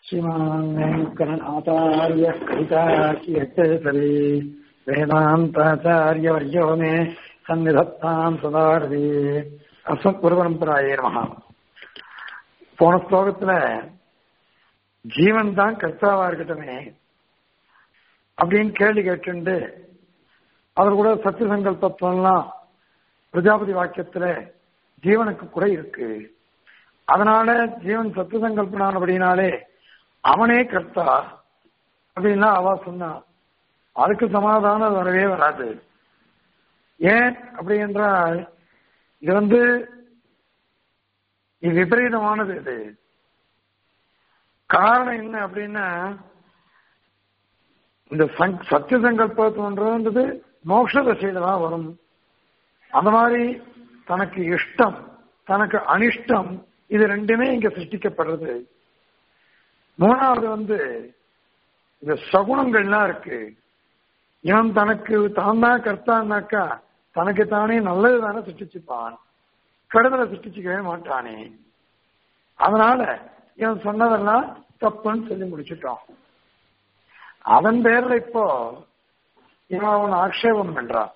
श्रीमान् वेङ्कटनाथार्य कविताकीर्तसरे वेदान्ताचार्यवर्यो मे सन्निधत्ताम् सदारதி அஸ்மத் குருபரம்பராயே நமகா போன ஸ்லோகத்துல ஜீவன் தான் கர்த்தாவா இருக்கட்டுமே அப்படின்னு கேள்வி கேட்டுண்டு அவர் கூட சத்திய சங்கல்பம்லாம் பிரஜாபதி வாக்கியத்துல ஜீவனுக்கு கூட இருக்கு அதனால ஜீவன் சத்து சங்கல்பனானபடினாலே அவனே கர்த்தா அப்படின்னா அவ சொன்னா அதுக்கு சமாதானம் வரவே வராது ஏன் அப்படி என்றால் இது வந்து இது விபரீதமானது இது காரணம் என்ன அப்படின்னா இந்த சத்திய சங்கல்பத்துன்றது மோட்ச திசையில தான் வரும் அந்த மாதிரி தனக்கு இஷ்டம் தனக்கு அனிஷ்டம் இது ரெண்டுமே இங்க சிருஷ்டிக்கப்படுறது மூணாவது வந்து இந்த சகுனங்கள்லாம் இருக்கு இவன் தனக்கு தான் தான் கர்த்தான்னாக்கா தனக்கு தானே நல்லது தானே சிருஷ்டிச்சுப்பான் கெடுதலை சிருஷ்டிச்சுக்கவே மாட்டானே அதனால இவன் சொன்னதெல்லாம் தப்புன்னு சொல்லி முடிச்சுட்டான் அதன் பேர்ல இப்போ இவன் அவன் ஆக்ஷேபம் பண்றான்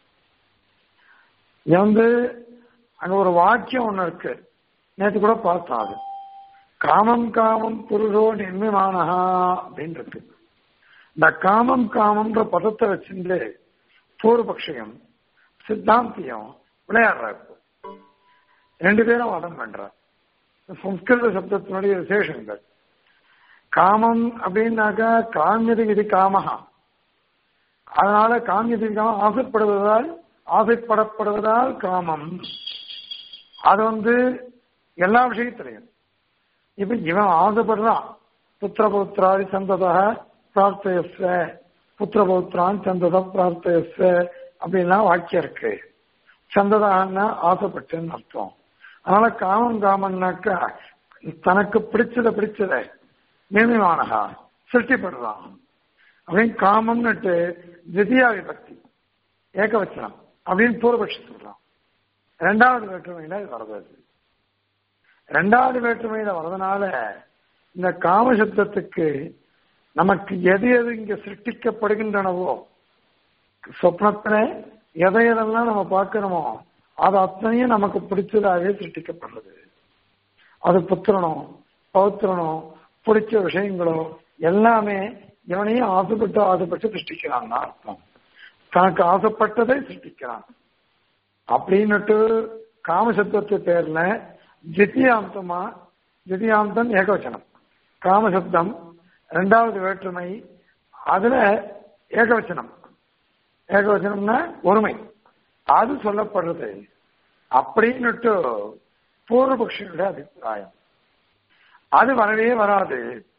இவன் வந்து அங்க ஒரு வாக்கியம் ஒண்ணு இருக்கு நேற்று கூட பார்த்தோம் அது காமம் காமம் புருஷோ நிர்மிமானஹா அப்படின்னு இருக்கு இந்த காமம் காமம்ன்ற பதத்தை வச்சுட்டு பூர்வபக்ஷியம் சித்தாந்தியம் விளையாடுற ரெண்டு பேரும் வாதம் பண்ற சம்ஸ்கிருத சப்தத்தினுடைய விசேஷங்கள் காமம் அப்படின்னாக்கா காமியது இது காமஹா அதனால காமியது காமம் ஆசைப்படுவதால் ஆசைப்படப்படுவதால் காமம் அது வந்து எல்லா விஷயத்திலையும் இப்ப இவன் ஆசைப்படுறான் புத்திரபௌத்திராதி சந்ததா பிரார்த்தயஸ்வ புத்திரபௌத்திரான் சந்தத பிரார்த்தயஸ்வ அப்படின்லாம் வாக்கியம் இருக்கு சந்ததான்னா ஆசைப்பட்டுன்னு அர்த்தம் அதனால காமம் காமன்னாக்கா தனக்கு பிடிச்சத பிடிச்சத நியமிவானகா சிருஷ்டிப்படுறான் அப்படின்னு காமம்னுட்டு திதியா விபக்தி ஏகவச்சனம் அப்படின்னு பூர்வபட்சி சொல்றான் ரெண்டாவது வேற்றுமையில வருது ரெண்டாவது வேற்றுமையில வர்றதுனால இந்த காமசப்தத்துக்கு நமக்கு எது எது இங்க சிருஷ்டிக்கப்படுகின்றனவோ சொப்னத்துல எதை எதெல்லாம் நம்ம பார்க்கிறோமோ அது அத்தனையும் நமக்கு பிடிச்சதாகவே சிருஷ்டிக்கப்படுறது அது புத்திரனோ பௌத்திரனோ பிடிச்ச விஷயங்களோ எல்லாமே இவனையும் ஆசைப்பட்டு ஆசைப்பட்டு சிருஷ்டிக்கிறான் அர்த்தம் தனக்கு ஆசைப்பட்டதை சிருஷ்டிக்கிறான் அப்படின்னுட்டு காமசப்தத்து பேர்ல ஜித்தியாந்தமா ஜித்தியாந்தம் ஏகவச்சனம் காமசப்தம் ரெண்டாவது வேற்றுமை அதுல ஏகவச்சனம் ஏகவச்சனம்னா ஒருமை அது சொல்லப்படுறது அப்படின்னுட்டு பூர்வபக்ஷனுடைய அபிப்பிராயம் அது வரவே வராது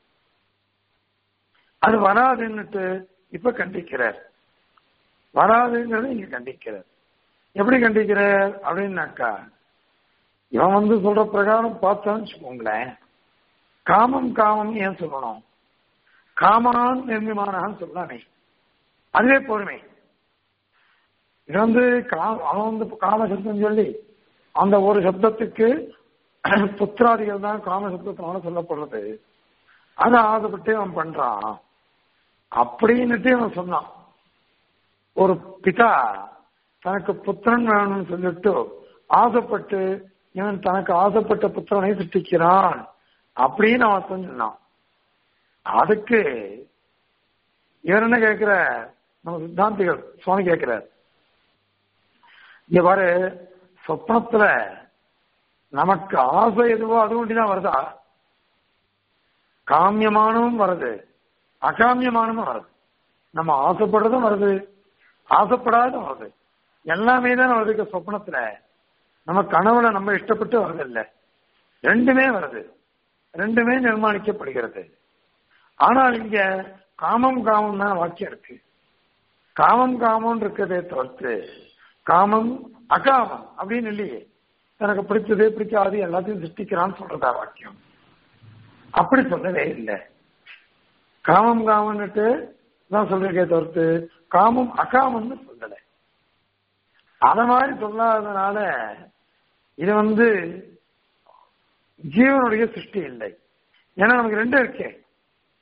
அது வராதுன்னுட்டு இப்ப கண்டிக்கிறார் வராதுங்கிறது இங்க கண்டிக்கிறார் எப்படி கண்டிக்கிறார் அப்படின்னாக்கா இவன் வந்து சொல்ற பிரகாரம் பார்த்தான்னு வச்சுக்கோங்களேன் காமம் காமம் ஏன் சொல்லணும் காமான் நிர்மிமானான்னு சொல்லலாமே அதுவே பொறுமை இது வந்து அவன் வந்து காம சப்தம் சொல்லி அந்த ஒரு சப்தத்துக்கு புத்திராதிகள் தான் காம சப்தத்தினால சொல்லப்படுறது அதை ஆசைப்பட்டு அவன் பண்றான் அப்படின்னுட்டு அவன் சொன்னான் ஒரு பிதா தனக்கு புத்திரன் வேணும்னு சொல்லிட்டு ஆசைப்பட்டு இவன் தனக்கு ஆசைப்பட்ட புத்திரனை சிருஷ்டிக்கிறான் அப்படின்னு அவன் சொன்னான் அதுக்கு இவர் என்ன கேட்கிற நம்ம சித்தாந்திகள் சுவாமி கேட்கிறார் இங்க பாரு சொப்னத்துல நமக்கு ஆசை எதுவோ அது ஒண்டிதான் வருதா காமியமானவும் வருது அகாமியமானவும் வருது நம்ம ஆசைப்படுறதும் வருது ஆசைப்படாததும் வருது எல்லாமே தான் வருது சொப்னத்துல நம்ம கனவுல நம்ம இஷ்டப்பட்டு வருது இல்ல ரெண்டுமே வருது ரெண்டுமே நிர்மாணிக்கப்படுகிறது ஆனால் இங்க காமம் காமம் தான் வாக்கியம் இருக்கு காமம் காமம் இருக்கிறதே தவிர்த்து காமம் அகாமம் அப்படின்னு இல்லையே தனக்கு பிடிச்சது பிடிக்காது எல்லாத்தையும் சிருஷ்டிக்கிறான்னு சொல்றதா வாக்கியம் அப்படி சொல்லவே இல்லை காமம் காமன்னுட்டு தான் சொல்றீங்க தவிர்த்து காமம் அகாமம்னு சொல்லலை அத மாதிரி சொல்லாததுனால இது வந்து ஜீவனுடைய சிருஷ்டி இல்லை ஏன்னா நமக்கு ரெண்டும் இருக்கே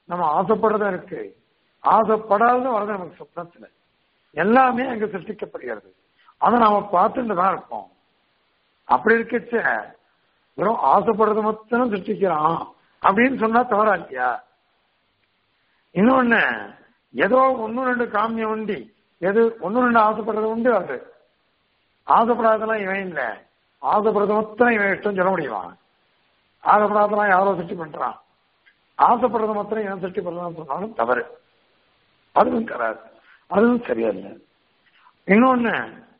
நம்ம ஆசைப்படுறதும் இருக்கு ஆசைப்படாததும் வருது நமக்கு சொப்னத்துல எல்லாமே அங்க சிருஷ்டிக்கப்படுகிறது அதை நாம பார்த்துட்டு தான் இருப்போம் அப்படி இருக்கச்ச வெறும் ஆசைப்படுறது மட்டும் சிருஷ்டிக்கிறான் அப்படின்னு சொன்னா தவறா இல்லையா இன்னொன்னு ஏதோ ஒன்னு ரெண்டு காமியம் உண்டி எது ஒன்னு ரெண்டு ஆசைப்படுறது உண்டு அது ஆசைப்படாதெல்லாம் இவன் இல்ல ஆசைப்படுறது மொத்தம் இவன் இஷ்டம் சொல்ல முடியுமா ஆசைப்படாதெல்லாம் யாரோ சிருஷ்டி பண்றான் ஆசைப்படுறது மாத்திரம் இவன் சிருஷ்டி பண்றான்னு சொன்னாலும் தவறு அதுவும் தராது அதுவும் சரியா இல்லை இன்னொன்னு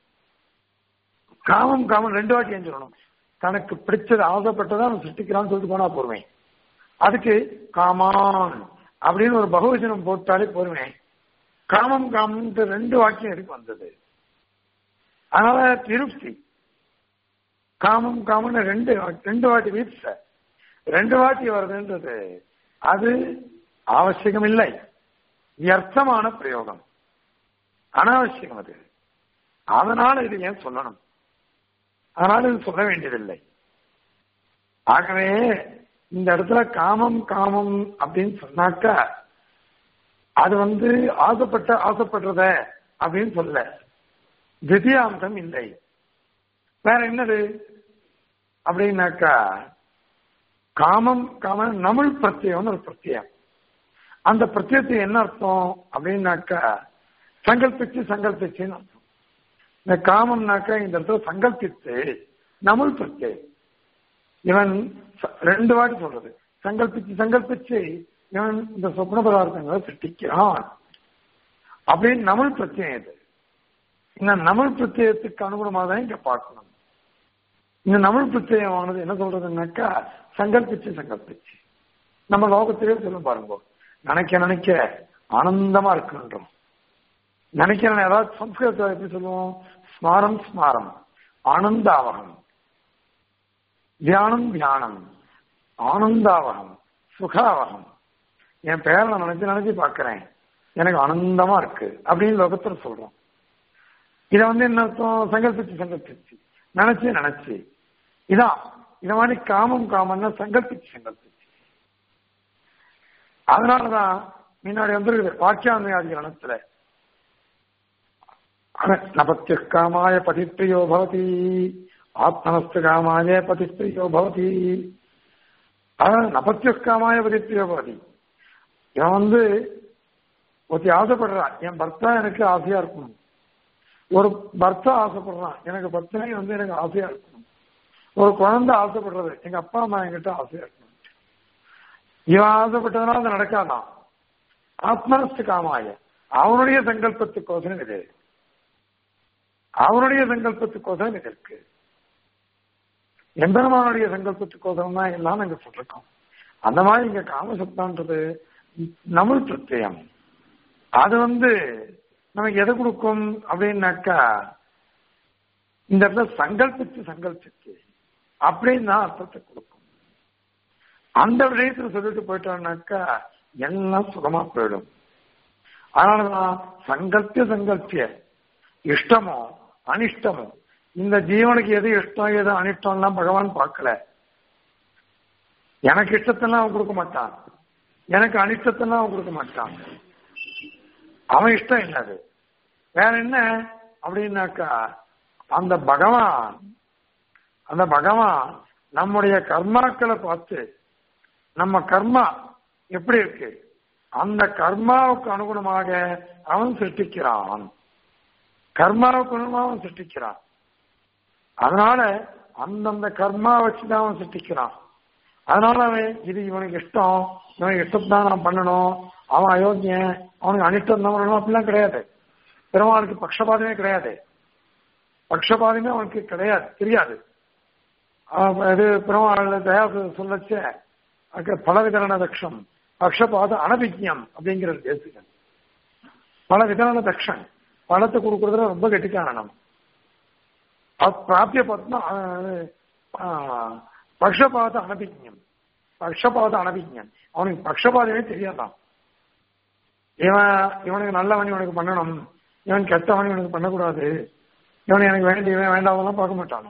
காமம் காமம் ரெண்டு வாட்டி ஏன் சொல்லணும் தனக்கு பிடிச்சது ஆசைப்பட்டதை அவன் சிருஷ்டிக்கிறான்னு சொல்லிட்டு போனா போருவேன் அதுக்கு காமான் அப்படின்னு ஒரு பகுவச்சனம் போட்டாலே போருவேன் காமம் காமம் ரெண்டு வாக்கியம் எதுக்கு வந்தது அதனால திருப்தி காமம் காமம்னு ரெண்டு ரெண்டு வாட்டி வீப்ச ரெண்டு வாட்டி வருதுன்றது அது அவசியம் இல்லை வியர்த்தமான பிரயோகம் அனாவசியம் அது அதனால இது ஏன் சொல்லணும் அதனால இது சொல்ல வேண்டியதில்லை ஆகவே இந்த இடத்துல காமம் காமம் அப்படின்னு சொன்னாக்கா அது வந்து ஆசைப்பட்ட ஆசைப்படுறத அப்படின்னு சொல்ல திவ்யாந்தம் இல்லை வேற என்னது அப்படின்னாக்கா காமம் காமம் நமிழ் பிரத்யம்னு ஒரு பிரத்யம் அந்த பிரத்யத்தை என்ன அர்த்தம் அப்படின்னாக்கா சங்கல்பிச்சு சங்கல்பிச்சுன்னு அர்த்தம் இந்த காமம்னாக்கா இந்த இடத்துல சங்கல்பித்து நமுல் பிரத்யம் இவன் ரெண்டு வாட்டி சொல்றது சங்கல்பிச்சு சங்கல்பிச்சு இவன் இந்த சொப்ன பதார்த்தங்களை சிருஷ்டிக்கிறான் அப்படின்னு நமுல் பிரத்யம் இது இந்த நமுல் பிரத்யத்துக்கு அனுகுணமாக தான் இங்க பார்க்கணும் இந்த நமுல் பிரத்யமானது என்ன சொல்றதுன்னாக்கா சங்கல்பிச்சு சங்கல்பிச்சு நம்ம லோகத்திலே சொல்லும் பாருங்க நினைக்க நினைக்க ஆனந்தமா இருக்குன்றோம் நினைக்கிறேன் ஏதாவது சம்ஸ்கிருதத்தை எப்படி சொல்லுவோம் ஸ்மாரம் ஸ்மாரம் ஆனந்தாவகம் தியானம் தியானம் ஆனந்தாவகம் சுகாவகம் என் பேரை நான் நினைச்சு நினைச்சு பார்க்கிறேன் எனக்கு ஆனந்தமா இருக்கு அப்படின்னு லோகத்துல சொல்றோம் இதை வந்து என்ன அர்த்தம் சங்கல்பிச்சு சங்கல்பிச்சு நினைச்சு நினைச்சு இதான் இந்த மாதிரி காமம் காமம்னா சங்கல்பிச்சு சங்கல்பிச்சு அதனாலதான் முன்னாடி வந்துருக்குது வாக்கியாந்தியாதி கணத்துல நபத்திய காமாய பதிப்பிரியோ பவதி ஆத்மனஸ்து காமாய பதிப்பிரியோ பவதி அதாவது நபத்திய காமாய பதிப்பிரியோ பவதி இவன் வந்து ஒருத்தி ஆசைப்படுறான் என் பர்த்தா எனக்கு ஆசையா இருக்கணும் ஒரு பர்த்தா ஆசைப்படுறான் எனக்கு பர்த்தனை வந்து எனக்கு ஆசையா இருக்கணும் ஒரு குழந்தை ஆசைப்படுறது எங்க அப்பா அம்மா என்கிட்ட ஆசையா இருக்கணும் இவன் ஆசைப்பட்டதுனால அது நடக்காதான் ஆத்மனஸ்து காமாய அவனுடைய சங்கல்பத்துக்கோசரம் இது அவனுடைய சங்கல்பத்துக்கோசரம் இது இருக்கு எம்பெருமானுடைய சங்கல்பத்துக்கோசரம் தான் எல்லாம் நாங்க சொல்லிருக்கோம் அந்த மாதிரி இங்க காமசப்தான்றது நமுல் பிரத்யம் அது வந்து நமக்கு எதை கொடுக்கும் அப்படின்னாக்கா இந்த இடத்துல சங்கல்பிச்சு சங்கல்பிச்சு அப்படின்னு தான் அர்த்தத்தை கொடுக்கும் அந்த விஷயத்துல சொல்லிட்டு போயிட்டோம்னாக்கா எல்லாம் சுகமா போயிடும் அதனாலதான் சங்கல்பிய சங்கல்பிய இஷ்டமோ அனிஷ்டமோ இந்த ஜீவனுக்கு எது இஷ்டம் எது அனிஷ்டம்லாம் பகவான் பார்க்கல எனக்கு இஷ்டத்தெல்லாம் அவன் கொடுக்க மாட்டான் எனக்கு அனிஷ்டத்தெல்லாம் அவன் கொடுக்க மாட்டான் அவன் இஷ்டம் என்னது வேற என்ன அப்படின்னாக்கா அந்த பகவான் அந்த பகவான் நம்முடைய கர்மாக்களை பார்த்து நம்ம கர்மா எப்படி இருக்கு அந்த கர்மாவுக்கு அனுகுணமாக அவன் சிருஷ்டிக்கிறான் கர்மாவுக்கு அனுகுணமாக அவன் சிருஷ்டிக்கிறான் அதனால அந்தந்த கர்மா வச்சுதான் அவன் சிருஷ்டிக்கிறான் அதனால அவன் இது இவனுக்கு இஷ்டம் இவனுக்கு இஷ்டம் தான் நான் பண்ணணும் அவன் அயோக்கியன் அவனுக்கு அனிஷ்டம் தான் பண்ணணும் அப்படிலாம் கிடையாது பெருமாளுக்கு பக்ஷபாதமே கிடையாது பக்ஷபாதமே அவனுக்கு கிடையாது தெரியாது இது பெருமாள் தயா சொல்லச்ச பலவிதரண தக்ஷம் பக்ஷபாத அனபிஜம் அப்படிங்கிறது பேசுகிறேன் பல விதரண தக்ஷன் பணத்தை கொடுக்கறதுல ரொம்ப கெட்டிக்காரணம் பிராபிய பத்மா பக்ஷபாத அனபிஜம் பக்ஷபாத அனபிஜம் அவனுக்கு பக்ஷபாதமே தெரியாதான் இவன் இவனுக்கு நல்லவன் இவனுக்கு பண்ணணும் இவன் கெட்டவன் இவனுக்கு பண்ணக்கூடாது இவன் எனக்கு வேண்டியவன் வேண்டாமலாம் பார்க்க மாட்டானோ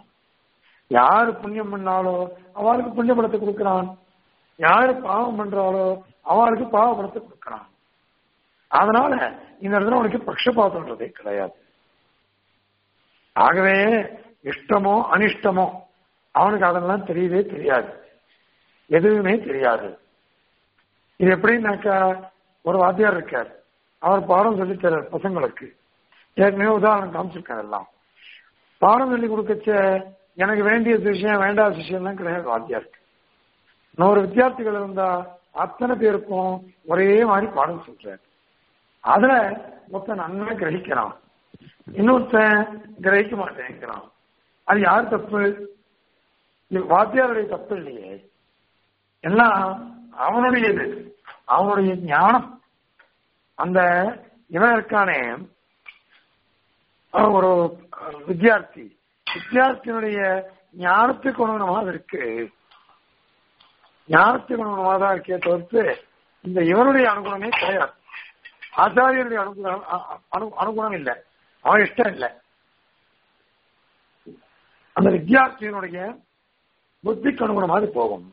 யாரு புண்ணியம் பண்ணாலோ அவளுக்கு புண்ணிய பலத்தை கொடுக்கிறான் யாரு பாவம் பண்றாளோ அவளுக்கு பாவபலத்தை கொடுக்கறான் அதனால இந்த இடத்துல உனக்கு பட்சபாதம்ன்றதே கிடையாது ஆகவே இஷ்டமோ அனிஷ்டமோ அவனுக்கு அதெல்லாம் தெரியவே தெரியாது எதுவுமே தெரியாது இது எப்படின்னாக்கா ஒரு வாத்தியார் இருக்கார் அவர் பாடம் சொல்லி தர்றார் பசங்களுக்கு ஏற்கனவே உதாரணம் காமிச்சிருக்காரு எல்லாம் பாடம் சொல்லி கொடுக்கச்ச எனக்கு வேண்டிய விஷயம் வேண்டாத விஷயம்லாம் கிடையாது வாத்தியாருக்கு நூறு வித்தியார்த்திகள் இருந்தா அத்தனை பேருக்கும் ஒரே மாதிரி பாடம் சொல்றாரு அதுல மொத்த நன்மை கிரகிக்கிறான் இன்னொருத்தன் கிரகிக்க மாட்டேங்கிறான் அது யார் தப்பு இது வாத்தியாருடைய தப்பு இல்லையே எல்லாம் அவனுடையது அவனுடைய ஞானம் அந்த இவன் இருக்கானே அவன் ஒரு வித்தியார்த்தி வித்தியார்த்தியினுடைய ஞானத்துக்கு அனுகுணமாக இருக்கு ஞானத்துக்கு அனுகுணமாக தான் இருக்கே தவிர்த்து இந்த இவனுடைய அனுகுணமே கிடையாது ஆச்சாரியனுடைய அனுகுணம் அ- அனு- அனுகுணம் இல்லை அவன் இஷ்டம் இல்லை அந்த வித்தியார்த்தியினுடைய புத்திக்கு அனுகுணமாக அது போகும்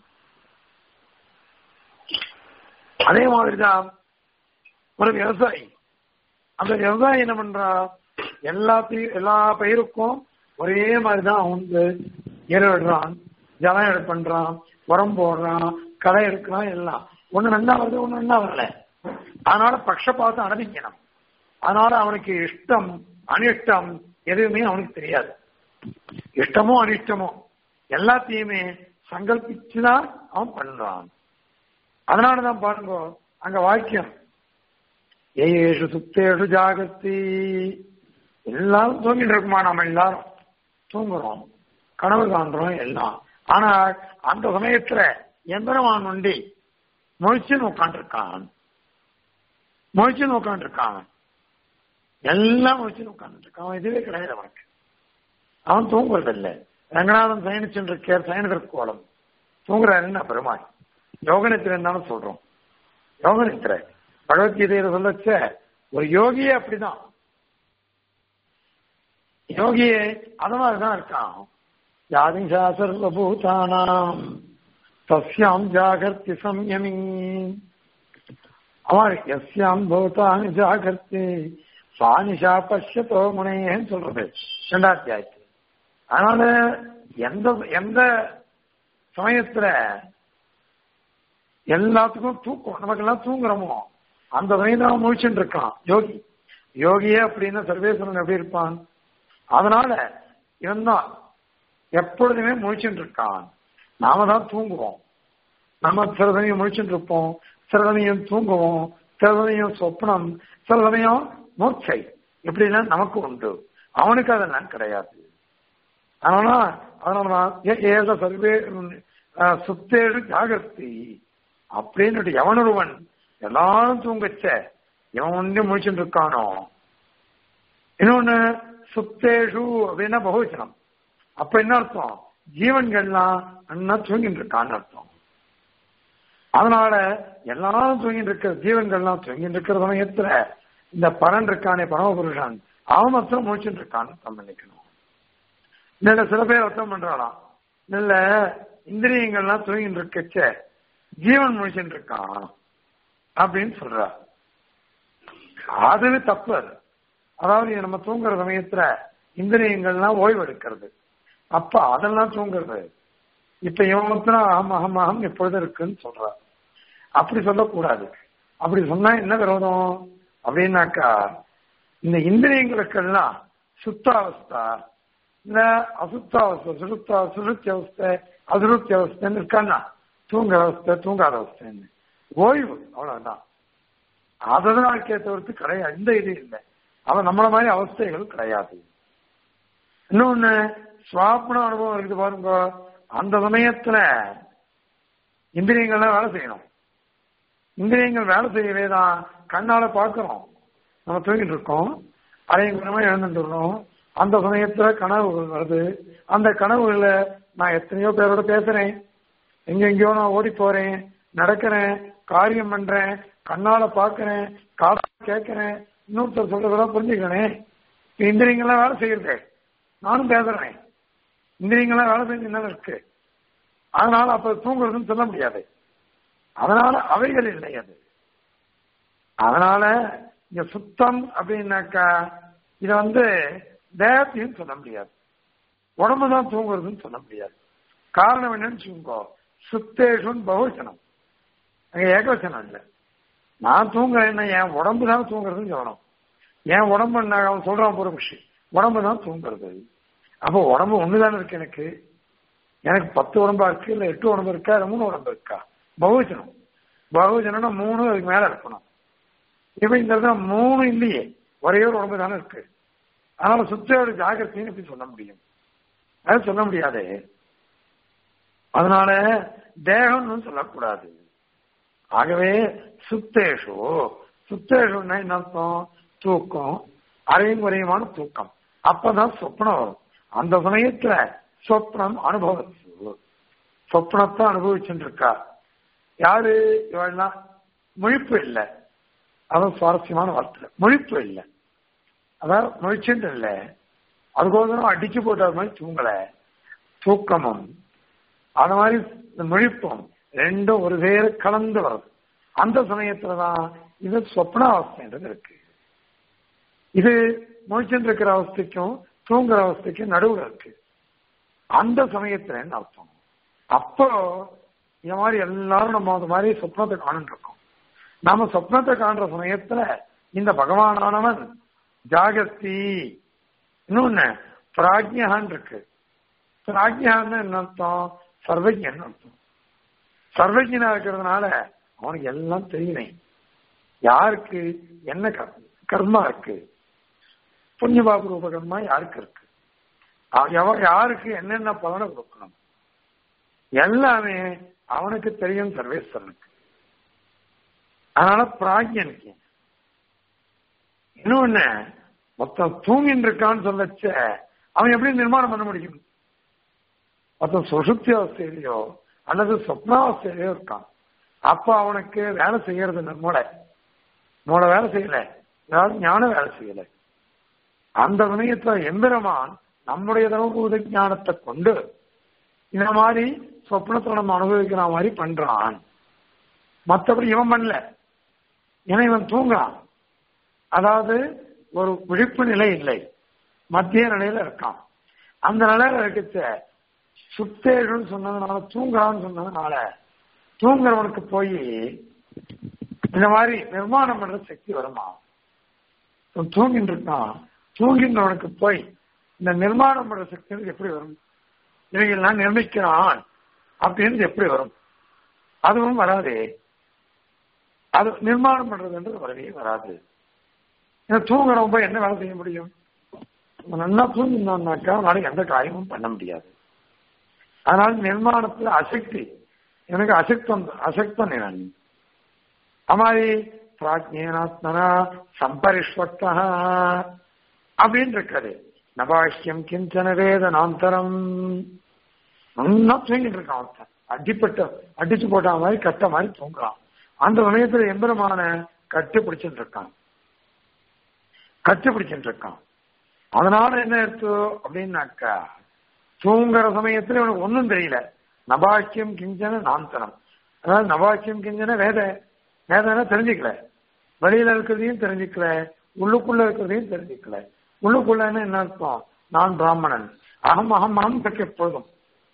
அதே மாதிரிதான் ஒரு விவசாயி அந்த விவசாயி என்ன பண்றா எல்லாத்தையும் எல்லா பயிருக்கும் ஒரே மாதிரிதான் அவன் வந்து இடுறான் ஜலம் எடு பண்றான் உரம் போடுறான் களை எடுக்கிறான் எல்லாம் ஒண்ணு நல்லா வருது ஒண்ணு நல்லா வரல அதனால பட்சபாதம் அனுபவிக்கணும் அதனால அவனுக்கு இஷ்டம் அனிஷ்டம் எதுவுமே அவனுக்கு தெரியாது இஷ்டமோ அனிஷ்டமோ எல்லாத்தையுமே சங்கல்பிச்சுதான் அவன் பண்றான் அதனாலதான் பாருங்க அங்க வாக்கியம் ஏஷு சுத்தேஷு ஜாகத்தி எல்லாரும் தூங்கிட்டு இருக்குமா நம்ம எல்லாரும் தூங்குறோம் கனவு காண்றோம் எல்லாம் ஆனா அந்த சமயத்துல எந்திரவான் உண்டி முழிச்சுன்னு உட்காந்துருக்கான் முழிச்சுன்னு உட்காந்துருக்கான் எல்லாம் முழிச்சுன்னு உட்காந்துருக்கான் அவன் இதுவே கிடையாது அவனுக்கு அவன் தூங்குறதில்லை ரங்கநாதன் சயனிச்சுட்டு இருக்கார் சயனதற்கு கோலம் தூங்குறாருன்னு பெருமாள் யோகனித்திரன் தானே சொல்றோம் யோகனித்திர பகவத்கீதையில சொல்லச்ச ஒரு யோகியே அப்படிதான் யோகியே அது மாதிரிதான் இருக்கான் யாதிஷா சர்வபூதானாம் தஸ்யாம் ஜாகர்த்தி சம்யமி அவன் எஸ்யாம் பூதானி ஜாகர்த்தி சானிஷா பஷ்யத்தோ முனையேன்னு சொல்றது ரெண்டாயிரத்தி ஆயிரத்தி அதனால எந்த எந்த சமயத்துல எல்லாத்துக்கும் தூக்கம் நமக்கெல்லாம் தூங்குறோமோ அந்த சமயத்தான் முழிச்சுட்டு இருக்கான் யோகி யோகியே அப்படின்னா சர்வேஸ்வரன் எப்படி இருப்பான் அதனால இவன் தான் எப்பொழுதுமே முழிச்சுட்டு இருக்கான் நாம தான் தூங்குவோம் நம்ம சில சமயம் முழிச்சுட்டு இருப்போம் சில சமயம் தூங்குவோம் சில சமயம் சொப்னம் சில சமயம் மூர்ச்சை இப்படிலாம் நமக்கு உண்டு அவனுக்கு அதெல்லாம் கிடையாது அதனால அதனாலதான் ஏ- ஏக சர்வே அஹ், சுத்தேடு ஜாகிரதி அப்படின்னு எவனொருவன் எல்லாரும் தூங்கச்ச எவன் ஒன்று முடிச்சுட்டு இருக்கானோ இன்னொன்னு சுத்தேஷு அப்படின்னா பகுவச்சனம் அப்ப என்ன அர்த்தம் ஜீவன்கள்லாம் அண்ணா தூங்கிட்டு இருக்கான்னு அர்த்தம் அதனால எல்லாரும் தூங்கிட்டு இருக்கிற ஜீவன்கள்லாம் தூங்கிட்டு இருக்கிற சமயத்துல இந்த பரன் இருக்கானே பரமபுருஷன் அவன் மாத்திரம் முடிச்சுட்டு இருக்கான்னு அர்த்தம் பண்ணிக்கணும் இல்ல சில பேர் அர்த்தம் பண்றாளாம் இல்ல இந்திரியங்கள்லாம் தூங்கிட்டு இருக்கச்ச ஜீவன் முடிச்சுட்டு இருக்கான் அப்படின்னு சொல்றா அதுவே தப்பு அது அதாவது நம்ம தூங்குற சமயத்துல இந்திரியங்கள்லாம் ஓய்வு எடுக்கிறது அப்ப அதெல்லாம் தூங்குறது இப்ப இவன் மாத்திரம் அகம் அகம் அகம் எப்பொழுதும் இருக்குன்னு சொல்றா அப்படி சொல்லக்கூடாது அப்படி சொன்னா என்ன விரோதம் அப்படின்னாக்கா இந்த இந்திரியங்களுக்கெல்லாம் சுத்தாவஸ்தா இல்ல அசுத்தாவஸ்தை சுருத்தா சுருத்தி அவஸ்தை அதிருப்தி அவஸ்தைன்னு இருக்கான்னா தூங்க அவஸ்தை தூங்காத அவஸ்தைன்னு ஓய்வு அவ்வளவுதான் அததான் கேட்டவருக்கு கிடையாது இந்த இது இல்லை அவன் நம்மள மாதிரி அவஸ்தைகள் கிடையாது இன்னொன்னு சுவாப்பன அனுபவம் இருக்குது பாருங்க அந்த சமயத்துல இந்திரியங்கள்லாம் வேலை செய்யணும் இந்திரியங்கள் வேலை செய்யவே தான் கண்ணால பார்க்கிறோம் நம்ம தூங்கிட்டு இருக்கோம் அரையங்குறமா எழுந்துட்டுறோம் அந்த சமயத்துல கனவுகள் வருது அந்த கனவுகள்ல நான் எத்தனையோ பேரோட பேசுறேன் எங்கெங்கயோ நான் ஓடி போறேன் நடக்கிறேன் காரியம் பண்றேன் கண்ணால பாக்குறேன் காதல கேட்கிறேன் இன்னொருத்தர் சொல்றதெல்லாம் புரிஞ்சுக்கிறேன் இந்திரியங்கள்லாம் வேலை செய்யறது நானும் பேசுறேன் இந்திரியங்கள்லாம் வேலை செஞ்சு என்ன இருக்கு அதனால அப்ப தூங்குறதுன்னு சொல்ல முடியாது அதனால அவைகள் இல்லை அது அதனால இங்க சுத்தம் அப்படின்னாக்கா இத வந்து தேகத்தையும் சொல்ல முடியாது உடம்பு தான் தூங்குறதுன்னு சொல்ல முடியாது காரணம் என்னன்னு சொல்லுங்கோ சுத்தேஷன் பகுவச்சனம் அங்க ஏகவச்சனம் இல்லை நான் தூங்குறேன்னா என் உடம்பு தான் தூங்குறதுன்னு சொல்லணும் என் உடம்பு நான் அவன் சொல்றான் ஒரு விஷயம் உடம்பு தான் தூங்குறது அப்போ உடம்பு ஒண்ணுதானே இருக்கு எனக்கு எனக்கு பத்து உடம்பா இருக்கு இல்ல எட்டு உடம்பு இருக்கா இல்ல மூணு உடம்பு இருக்கா பகுவச்சனம் பகுவச்சனம்னா மூணு அதுக்கு மேல இருக்கணும் இப்ப இந்த இடத்துல மூணு இல்லையே ஒரே ஒரு உடம்பு தானே இருக்கு அதனால சுத்தையோட ஜாகிரதைன்னு எப்படி சொல்ல முடியும் அது சொல்ல முடியாது அதனால தேகம்னு சொல்லக்கூடாது ஆகவே சுத்தேஷு சுத்தேஷுன்னா என்ன அர்த்தம் தூக்கம் அரையும் குறையுமான தூக்கம் அப்பதான் சொப்னம் வரும் அந்த சமயத்துல சொப்னம் அனுபவத்து சொப்னத்தை அனுபவிச்சுட்டு இருக்கா யாரு இவள்லாம் முழிப்பு இல்லை அதான் சுவாரஸ்யமான வார்த்தை முழிப்பு இல்லை அதான் முழிச்சுட்டு இல்லை அதுக்கோசரம் அடிச்சு போட்ட மாதிரி தூங்கல தூக்கமும் அது மாதிரி இந்த முழிப்பும் ரெண்டும் ஒரு வேறு கலந்து வருது அந்த சமயத்துலதான் இது சொப்னாவஸ்தைன்றது இருக்கு இது முழிச்சுட்டு இருக்கிற அவஸ்தைக்கும் தூங்குற அவஸ்தைக்கும் நடுவுல இருக்கு அந்த சமயத்துல என்ன அர்த்தம் அப்போ இந்த மாதிரி எல்லாரும் நம்ம அது மாதிரி சொப்னத்தை காணுட்டு இருக்கோம் நாம சொப்னத்தை காண்ற சமயத்துல இந்த பகவானானவன் ஜாகத்தி இன்னொன்னு பிராஜ்யான் இருக்கு பிராஜ்யான்னு என்ன அர்த்தம் சர்வஜன் அர்த்தம் சர்வஜனா இருக்கிறதுனால அவனுக்கு எல்லாம் தெரியலை யாருக்கு என்ன கர்மா இருக்கு புண்ணியபாபு ரூப கர்மா யாருக்கு இருக்கு யாருக்கு என்னென்ன பலனை கொடுக்கணும் எல்லாமே அவனுக்கு தெரியும் சர்வேஸ்வரனுக்கு அதனால பிராஜ்யனுக்கு இன்னொன்னு மொத்தம் தூங்கின்னு இருக்கான்னு சொல்லச்ச அவன் எப்படி நிர்மாணம் பண்ண முடியும் மொத்தம் சுசுப்தி அவஸ்தையிலையோ அல்லது சொப்னாவஸ்தையிலையோ இருக்கான் அப்ப அவனுக்கு வேலை செய்யறது மூளை மூளை வேலை செய்யல ஏதாவது ஞான வேலை செய்யல அந்த சமயத்துல எம்பெருமான் நம்முடைய தவபூத ஞானத்தை கொண்டு இந்த மாதிரி சொப்னத்தை நம்ம அனுபவிக்கிற மாதிரி பண்றான் மற்றபடி இவன் பண்ணல ஏன்னா இவன் தூங்குறான் அதாவது ஒரு விழிப்பு நிலை இல்லை மத்திய நிலையில இருக்கான் அந்த நிலையில இருக்கச்ச சுத்தேகன்னு சொன்னதுனால தூங்குறான்னு சொன்னதுனால தூங்குறவனுக்கு போய் இந்த மாதிரி நிர்மாணம் பண்ற சக்தி வருமா தூங்கிட்டு இருக்கான் தூங்கின்றவனுக்கு போய் இந்த நிர்மாணம் பண்ற சக்தி எப்படி வரும் இவைகள்லாம் நிர்மிக்கிறான் அப்படின்னு எப்படி வரும் அதுவும் வராது அது நிர்மாணம் பண்றதுன்றது வரவே வராது தூங்குறவன் போய் என்ன வேலை செய்ய முடியும் நல்லா தூங்கினாக்கா நாளைக்கு எந்த காரியமும் பண்ண முடியாது அதனால நிர்மாணத்துல அசக்தி எனக்கு அசக்தம் அசக்தம் நான் அமாரி பிராஜ்யனாத்மனா சம்பரிஷ்வக்தா அப்படின்னு இருக்காது நபாஷ்யம் கிஞ்சன வேதனாந்தரம் நல்லா தூங்கிட்டு இருக்கான் ஒருத்தன் அடிப்பட்ட அடிச்சு போட்ட மாதிரி கட்ட மாதிரி தூங்குறான் அந்த சமயத்துல எம்பெருமான கட்டு பிடிச்சிட்டு இருக்கான் கட்டு பிடிச்சிட்டு இருக்கான் அதனால என்ன எடுத்து அப்படின்னாக்கா தூங்குற சமயத்துல இவனுக்கு ஒன்றும் தெரியல நபாக்கியம் கிஞ்சன நாந்தனம் அதாவது நபாக்கியம் கிஞ்சன வேத வேதனை தெரிஞ்சுக்கல வெளியில இருக்கிறதையும் தெரிஞ்சுக்கல உள்ளுக்குள்ள இருக்கிறதையும் தெரிஞ்சுக்கல உள்ளுக்குள்ளன்னு என்ன அர்த்தம் நான் பிராமணன் அகம் அகம் அகம் பெற்ற எப்பொழுதும்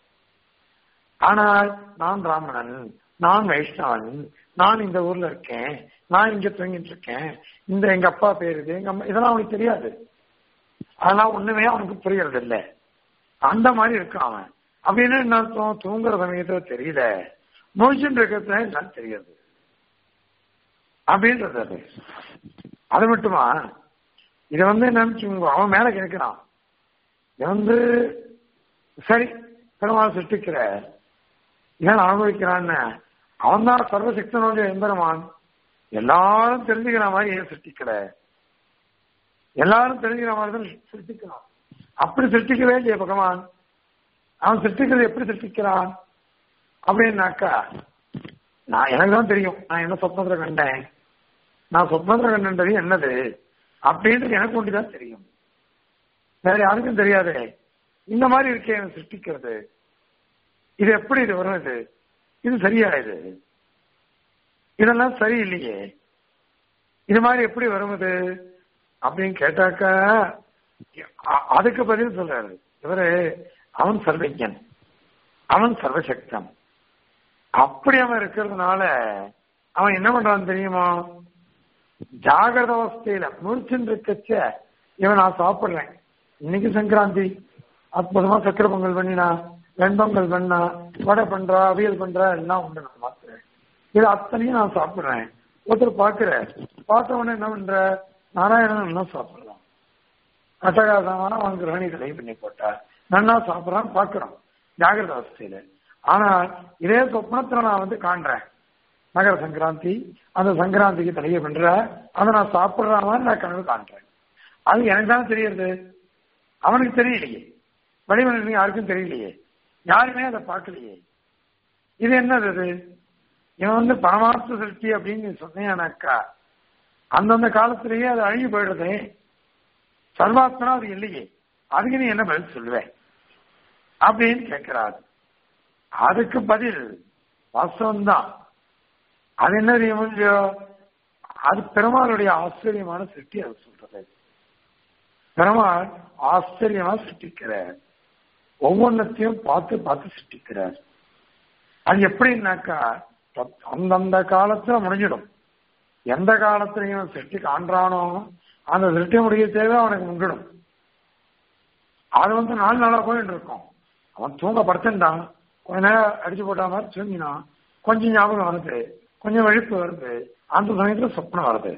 ஆனால் நான் பிராமணன் நான் வைஷ்ணவன் நான் இந்த ஊர்ல இருக்கேன் நான் இங்க தூங்கிட்டு இருக்கேன் இந்த எங்க அப்பா பேரு இது எங்க அம்மா இதெல்லாம் அவனுக்கு தெரியாது அதெல்லாம் ஒண்ணுமே அவனுக்கு புரியறது இல்லை அந்த மாதிரி இருக்கான் அவன் அப்படின்னு என்ன அர்த்தம் தூங்குற சமயத்துல தெரியல முழிச்சுட்டு இருக்கிறதுல எல்லாம் தெரியாது அப்படின்றது அது அது மட்டுமா இத வந்து என்னன்னு அவன் மேல கேட்கிறான் இவன் வந்து சரி பெருமாள் சிருஷ்டிக்கிற ஏன் அனுபவிக்கிறான்னு அவன் தான் சர்வசக்தனோட எம்பெருமான் எல்லாரும் தெரிஞ்சுக்கிற மாதிரி ஏன் சிருஷ்டிக்கல எல்லாரும் தெரிஞ்சுக்கிற மாதிரி தான் சிருஷ்டிக்கிறான் அப்படி சிருஷ்டிக்கவே இல்லையே பகவான் அவன் சிருஷ்டிக்கிறது எப்படி சிருஷ்டிக்கிறான் அப்படின்னாக்கா நான் எனக்கு தான் தெரியும் நான் என்ன சொப்னத்துல கண்டேன் நான் சொப்னத்துல கண்டது என்னது அப்படின்றது எனக்கு ஒன்றுதான் தெரியும் வேற யாருக்கும் தெரியாது இந்த மாதிரி இருக்கே எனக்கு சிருஷ்டிக்கிறது இது எப்படி இது வரும் இது இது சரியா இது இதெல்லாம் சரியில்லையே இது மாதிரி எப்படி வருவது அப்படின்னு கேட்டாக்கா அ- அதுக்கு பதில் சொல்றாரு இவரு அவன் சர்வஜன் அவன் சர்வசக்தன் அப்படி அவன் இருக்கிறதுனால அவன் என்ன பண்றான் தெரியுமா ஜாகிரத அவஸ்தையில முழிச்சுட்டு இருக்கச்ச இவன் நான் சாப்பிடுறேன் இன்னைக்கு சங்கராந்தி அற்புதமா சக்கரை பொங்கல் பண்ணினா வெண்பொங்கல் பண்ணா வடை பண்றா அவியல் பண்றா எல்லாம் உண்டு நான் பார்க்கிறேன் இது அத்தனையும் நான் சாப்பிடுறேன் ஒருத்தர் பாக்குறேன் பார்த்த உடனே என்ன பண்ற நாராயணன் என்ன சாப்பிடலாம் அட்டகாசமான அவன் கிரகணி கடை பண்ணி போட்டா நன்னா சாப்பிடறான் பாக்குறோம் ஜாகிரத அவஸ்தையில ஆனால் இதே சொப்னத்துல நான் வந்து காண்றேன் மகர சங்கராந்தி அந்த சங்கராந்திக்கு தலையை பண்ற அதை நான் சாப்பிடுற மாதிரி நான் கனவு காண்றேன் அது எனக்கு தானே தெரியுது அவனுக்கு தெரியலையே வழிமனுக்கு யாருக்கும் தெரியலையே யாருமே அதை பார்க்கலையே இது என்னது இது இவன் வந்து பரமார்த்த சிருஷ்டி அப்படின்னு சொன்னேனாக்கா அந்தந்த காலத்திலேயே அது அழுகி போயிடுறதே சர்வாத்மனா அது இல்லையே அதுக்கு நீ என்ன பதில் சொல்லுவேன் அப்படின்னு கேட்கிறாரு அதுக்கு பதில் வாஸ்தவம் தான் அது என்ன தெரியுமோ அது பெருமாளுடைய ஆச்சரியமான சிருஷ்டி அது சொல்றது பெருமாள் ஆச்சரியமா சிருஷ்டிக்கிறார் ஒவ்வொன்றத்தையும் பார்த்து பார்த்து சிருஷ்டிக்கிறார் அது எப்படின்னாக்கா அந்தந்த காலத்துல முடிஞ்சிடும் எந்த காலத்திலையும் சிருஷ்டி காண்றானோ அந்த சிருஷ்டி முடிய தேவை அவனுக்கு முன்னிடும் அது வந்து நாலு நாளா போயிட்டு இருக்கும் அவன் தூங்க படுத்துட்டான் கொஞ்ச நேரம் அடிச்சு போட்டா மாதிரி தூங்கினான் கொஞ்சம் ஞாபகம் வருது கொஞ்சம் விழிப்பு வருது அந்த சமயத்துல சொப்னம் வருது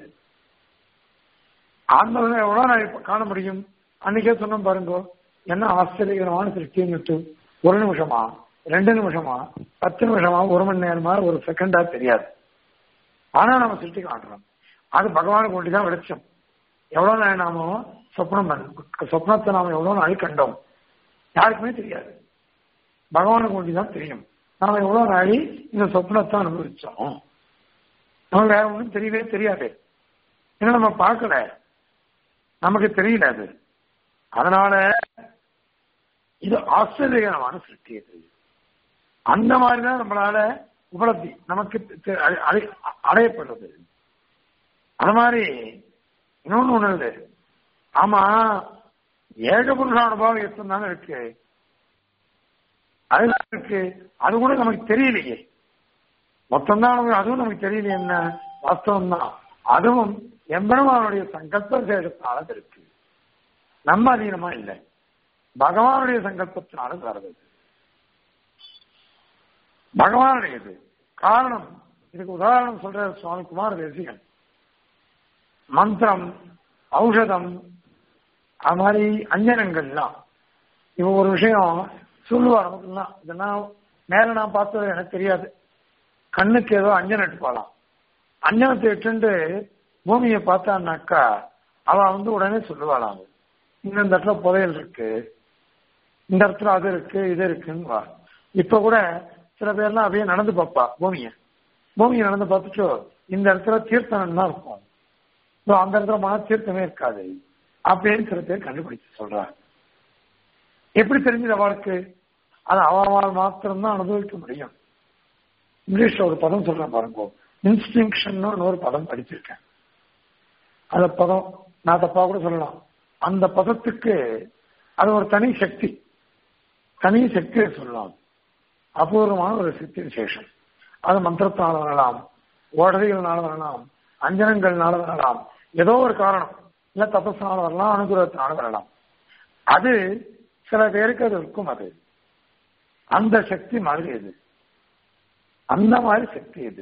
அந்த சமயம் எவ்வளவு நான் இப்ப காண முடியும் அன்னைக்கே சொன்னோம் பாருங்க என்ன ஆச்சரியகரமான சிருஷ்டின்னு ஒரு நிமிஷமா ரெண்டு நிமிஷமா பத்து நிமிஷமா ஒரு மணி நேரமா ஒரு செகண்டா தெரியாது ஆனா நம்ம சிருஷ்டி காட்டுறோம் அது பகவானுக்கு ஒண்டி தான் வெளிச்சம் எவ்வளவு நாள் நாம சொப்னம் பண்ண சொப்னத்தை நாம எவ்வளவு நாள் கண்டோம் யாருக்குமே தெரியாது பகவானுக்கு ஒண்டி தான் தெரியும் நாம எவ்வளவு நாளி இந்த சொப்னத்தை அனுபவிச்சோம் நமக்கு வேற ஒன்றும் தெரியவே தெரியாது ஏன்னா நம்ம பார்க்கல நமக்கு தெரியல அது அதனால இது ஆச்சரியகரமான சிருஷ்டி இது அந்த மாதிரிதான் நம்மளால உபலப்தி நமக்கு தெ- அடை- அடை- அடையப்படுறது அது மாதிரி இன்னொன்னு உணருது ஆமா ஏகபுருஷ அனுபவம் எத்தனை இருக்கு அதுதான் இருக்கு அது கூட நமக்கு தெரியலையே மொத்தம் தான் நமக்கு அதுவும் நமக்கு தெரியல என்ன வாஸ்தவம் தான் அதுவும் எம்பெருமானுடைய சங்கல்ப சேஷத்தினால இருக்கு நம்ம அதீனமா இல்லை பகவானுடைய சங்கல்பத்தினால வருது பகவானுடையது காரணம் இதுக்கு உதாரணம் சொல்ற சுவாமி குமார தேசிகன் மந்திரம் ஔஷதம் அது மாதிரி அஞ்சனங்கள்லாம் இவன் ஒரு விஷயம் சொல்லுவா நமக்குலாம் இதெல்லாம் மேல நான் பார்த்தது எனக்கு தெரியாது கண்ணுக்கு ஏதோ அஞ்சனம் எடுப்பாளாம் அஞ்சனத்தை இட்டுண்டு பூமியை பார்த்தான்னாக்கா அவ வந்து உடனே சொல்லுவாளாம் இந்த இடத்துல புதையல் இருக்கு இந்த இடத்துல அது இருக்கு இது இருக்குன்னு வா இப்ப கூட சில பேர்லாம் அப்படியே நடந்து பார்ப்பா பூமியை பூமியை நடந்து பார்த்துட்டு இந்த இடத்துல தீர்த்தனம் தான் இருக்கும் இதோ அந்த இடத்துல மன தீர்த்தமே இருக்காது அப்படின்னு சில பேர் கண்டுபிடிச்சு சொல்றாங்க எப்படி தெரிஞ்சது அவளுக்கு அது அவளால் மாத்திரம்தான் அனுபவிக்க முடியும் இங்கிலீஷ்ல ஒரு பதம் சொல்றேன் பாருங்க இன்ஸ்டிங்ஷன் ஒரு பதம் படிச்சிருக்கேன் அந்த பதம் நான் தப்பா கூட சொல்லலாம் அந்த பதத்துக்கு அது ஒரு தனி சக்தி தனி சக்தியை சொல்லலாம் அபூர்வமான ஒரு சக்தி விசேஷம் அது மந்திரத்தினால வரலாம் ஓடதைகள்னால வரலாம் அஞ்சனங்கள்னால வரலாம் ஏதோ ஒரு காரணம் இல்ல தபஸ்னால வரலாம் அனுகிரகத்தினால வரலாம் அது சில பேருக்கு அது இருக்கும் அது அந்த சக்தி மாதிரி இது அந்த மாதிரி சக்தி இது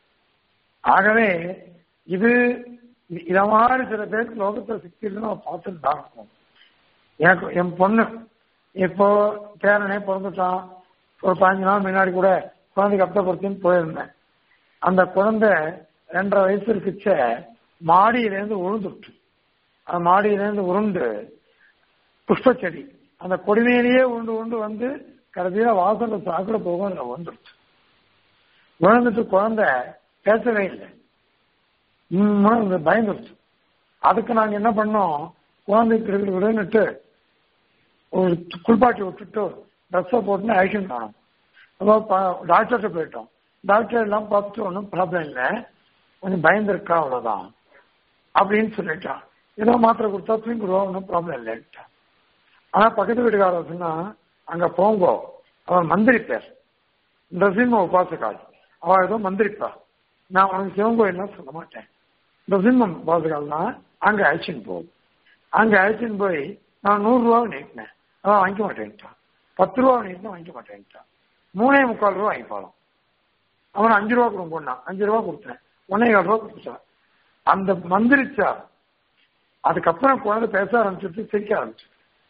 ஆகவே இது இத மாதிரி சில பேருக்கு லோகத்துல சக்தி இருக்குன்னு நம்ம பார்த்துட்டு தான் இருக்கோம் எனக்கு என் பொண்ணு இப்போ பேரனே பிறந்துட்டான் ஒரு பதினஞ்சு நாள் முன்னாடி கூட குழந்தைக்கு அப்தப்படுத்தின்னு போயிருந்தேன் அந்த குழந்தை ரெண்டரை வயசு இருக்குச்ச மாடியிலேருந்து உழுந்துட்டு அந்த மாடியிலேருந்து உருண்டு புஷ்ப செடி அந்த கொடிமையிலேயே உண்டு உண்டு வந்து கடைசியில வாசல்ல சாக்கடை போகும் அதுல வந்துருச்சு விழுந்துட்டு குழந்தை பேசவே இல்லை இன்னும் பயந்துருச்சு அதுக்கு நாங்க என்ன பண்ணோம் குழந்தைக்கு விடுன்னுட்டு ஒரு குளிப்பாட்டி விட்டுட்டு ட்ரெஸ்ஸை போட்டுன்னு ஆக்ஷன் காணும் அப்போ டாக்டர்கிட்ட போயிட்டோம் டாக்டர் எல்லாம் பார்த்துட்டு ஒன்றும் ப்ராப்ளம் இல்லை கொஞ்சம் பயந்துருக்கா அவ்வளவுதான் அப்படின்னு சொல்லிட்டான் ஏதோ மாத்திரை கொடுத்தா தூங்கிடுவா ஒன்றும் ப்ராப்ளம் இல்லைன்ட்டான் ஆனா பக்கத்து வீட்டுக்காரர் சொன்னா அங்க போங்கோ அவன் மந்திரி பேர் நரசிம்ம உபாசகால் அவ ஏதோ மந்திரிப்பா நான் உனக்கு சிவங்கோயில்லாம் சொல்ல மாட்டேன் நரசிம்மம் உபாசகால்னா அங்க அழைச்சின்னு போகும் அங்க அழைச்சின்னு போய் நான் நூறு ரூபா நீட்டினேன் அதான் வாங்கிக்க மாட்டேன்ட்டான் பத்து ரூபா நீட்டினா வாங்கிக்க மாட்டேன்ட்டான் மூணே முக்கால் ரூபா வாங்கிப்பாலும் அவன் அஞ்சு ரூபா கொடுங்க போனான் அஞ்சு ரூபா கொடுத்தேன் ஒன்னே கால் ரூபா கொடுத்தான் அந்த மந்திரிச்சா அதுக்கப்புறம் குழந்தை பேச ஆரம்பிச்சிட்டு சிரிக்க ஆரம்பிச்சு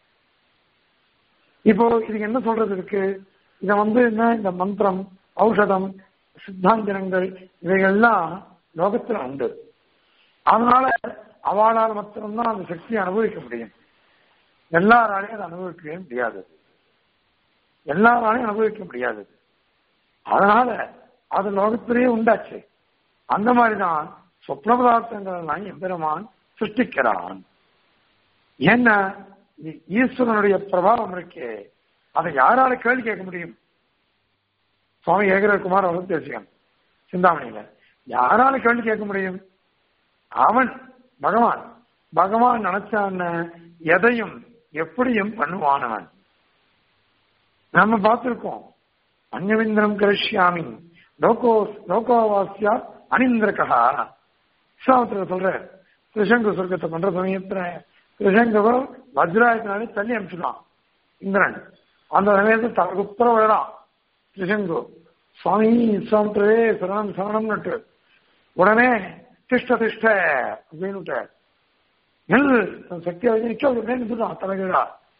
இப்போ இதுக்கு என்ன சொல்றது இருக்கு இத வந்து என்ன இந்த மந்திரம் ஔஷதம் சித்தாந்தனங்கள் இவைகள்லாம் லோகத்துல உண்டு அதனால அவளால் மாத்திரம்தான் அந்த சக்தியை அனுபவிக்க முடியும் எல்லாராலையும் அதை அனுபவிக்கவே முடியாது எல்லாராலையும் அனுபவிக்க முடியாது அதனால அது லோகத்திலேயே உண்டாச்சு அந்த மாதிரிதான் சொப்ன பதார்த்தங்கள் எல்லாம் எம்பெருமான் சிருஷ்டிக்கிறான் என்ன ஈஸ்வரனுடைய பிரபாவம் இருக்கே அதை யாரால கேள்வி கேட்க முடியும் சுவாமி ஏகரகுமார் அவர் பேசுகிறான் சிந்தாமணியில யாரால கேள்வி கேட்க முடியும் அவன் பகவான் பகவான் நினைச்சான் எதையும் எப்படியும் பண்ணுவான் அவன் நம்ம பார்த்திருக்கோம் அந்நவிந்திரம் கரிஷ்யாமி லோகோ லோகோவாசியா அனிந்திரகா சாமத்துல சொல்ற திருஷங்கு சொர்க்கத்தை பண்ற சமயத்துல திருஷங்கவ வஜ்ராயத்தினாலே தள்ளி அனுப்பிச்சுட்டான் இந்திரன் அந்த சமயத்தில் தனக்கு உத்தர விழறான் திருஷங்கு சுவாமி சாமத்திலே சரணம் சரணம்னுட்டு உடனே திஷ்ட திஷ்ட அப்படின்னு நெல் சக்தியை வச்சு நிக்க நின்றுதான் தலைகீழா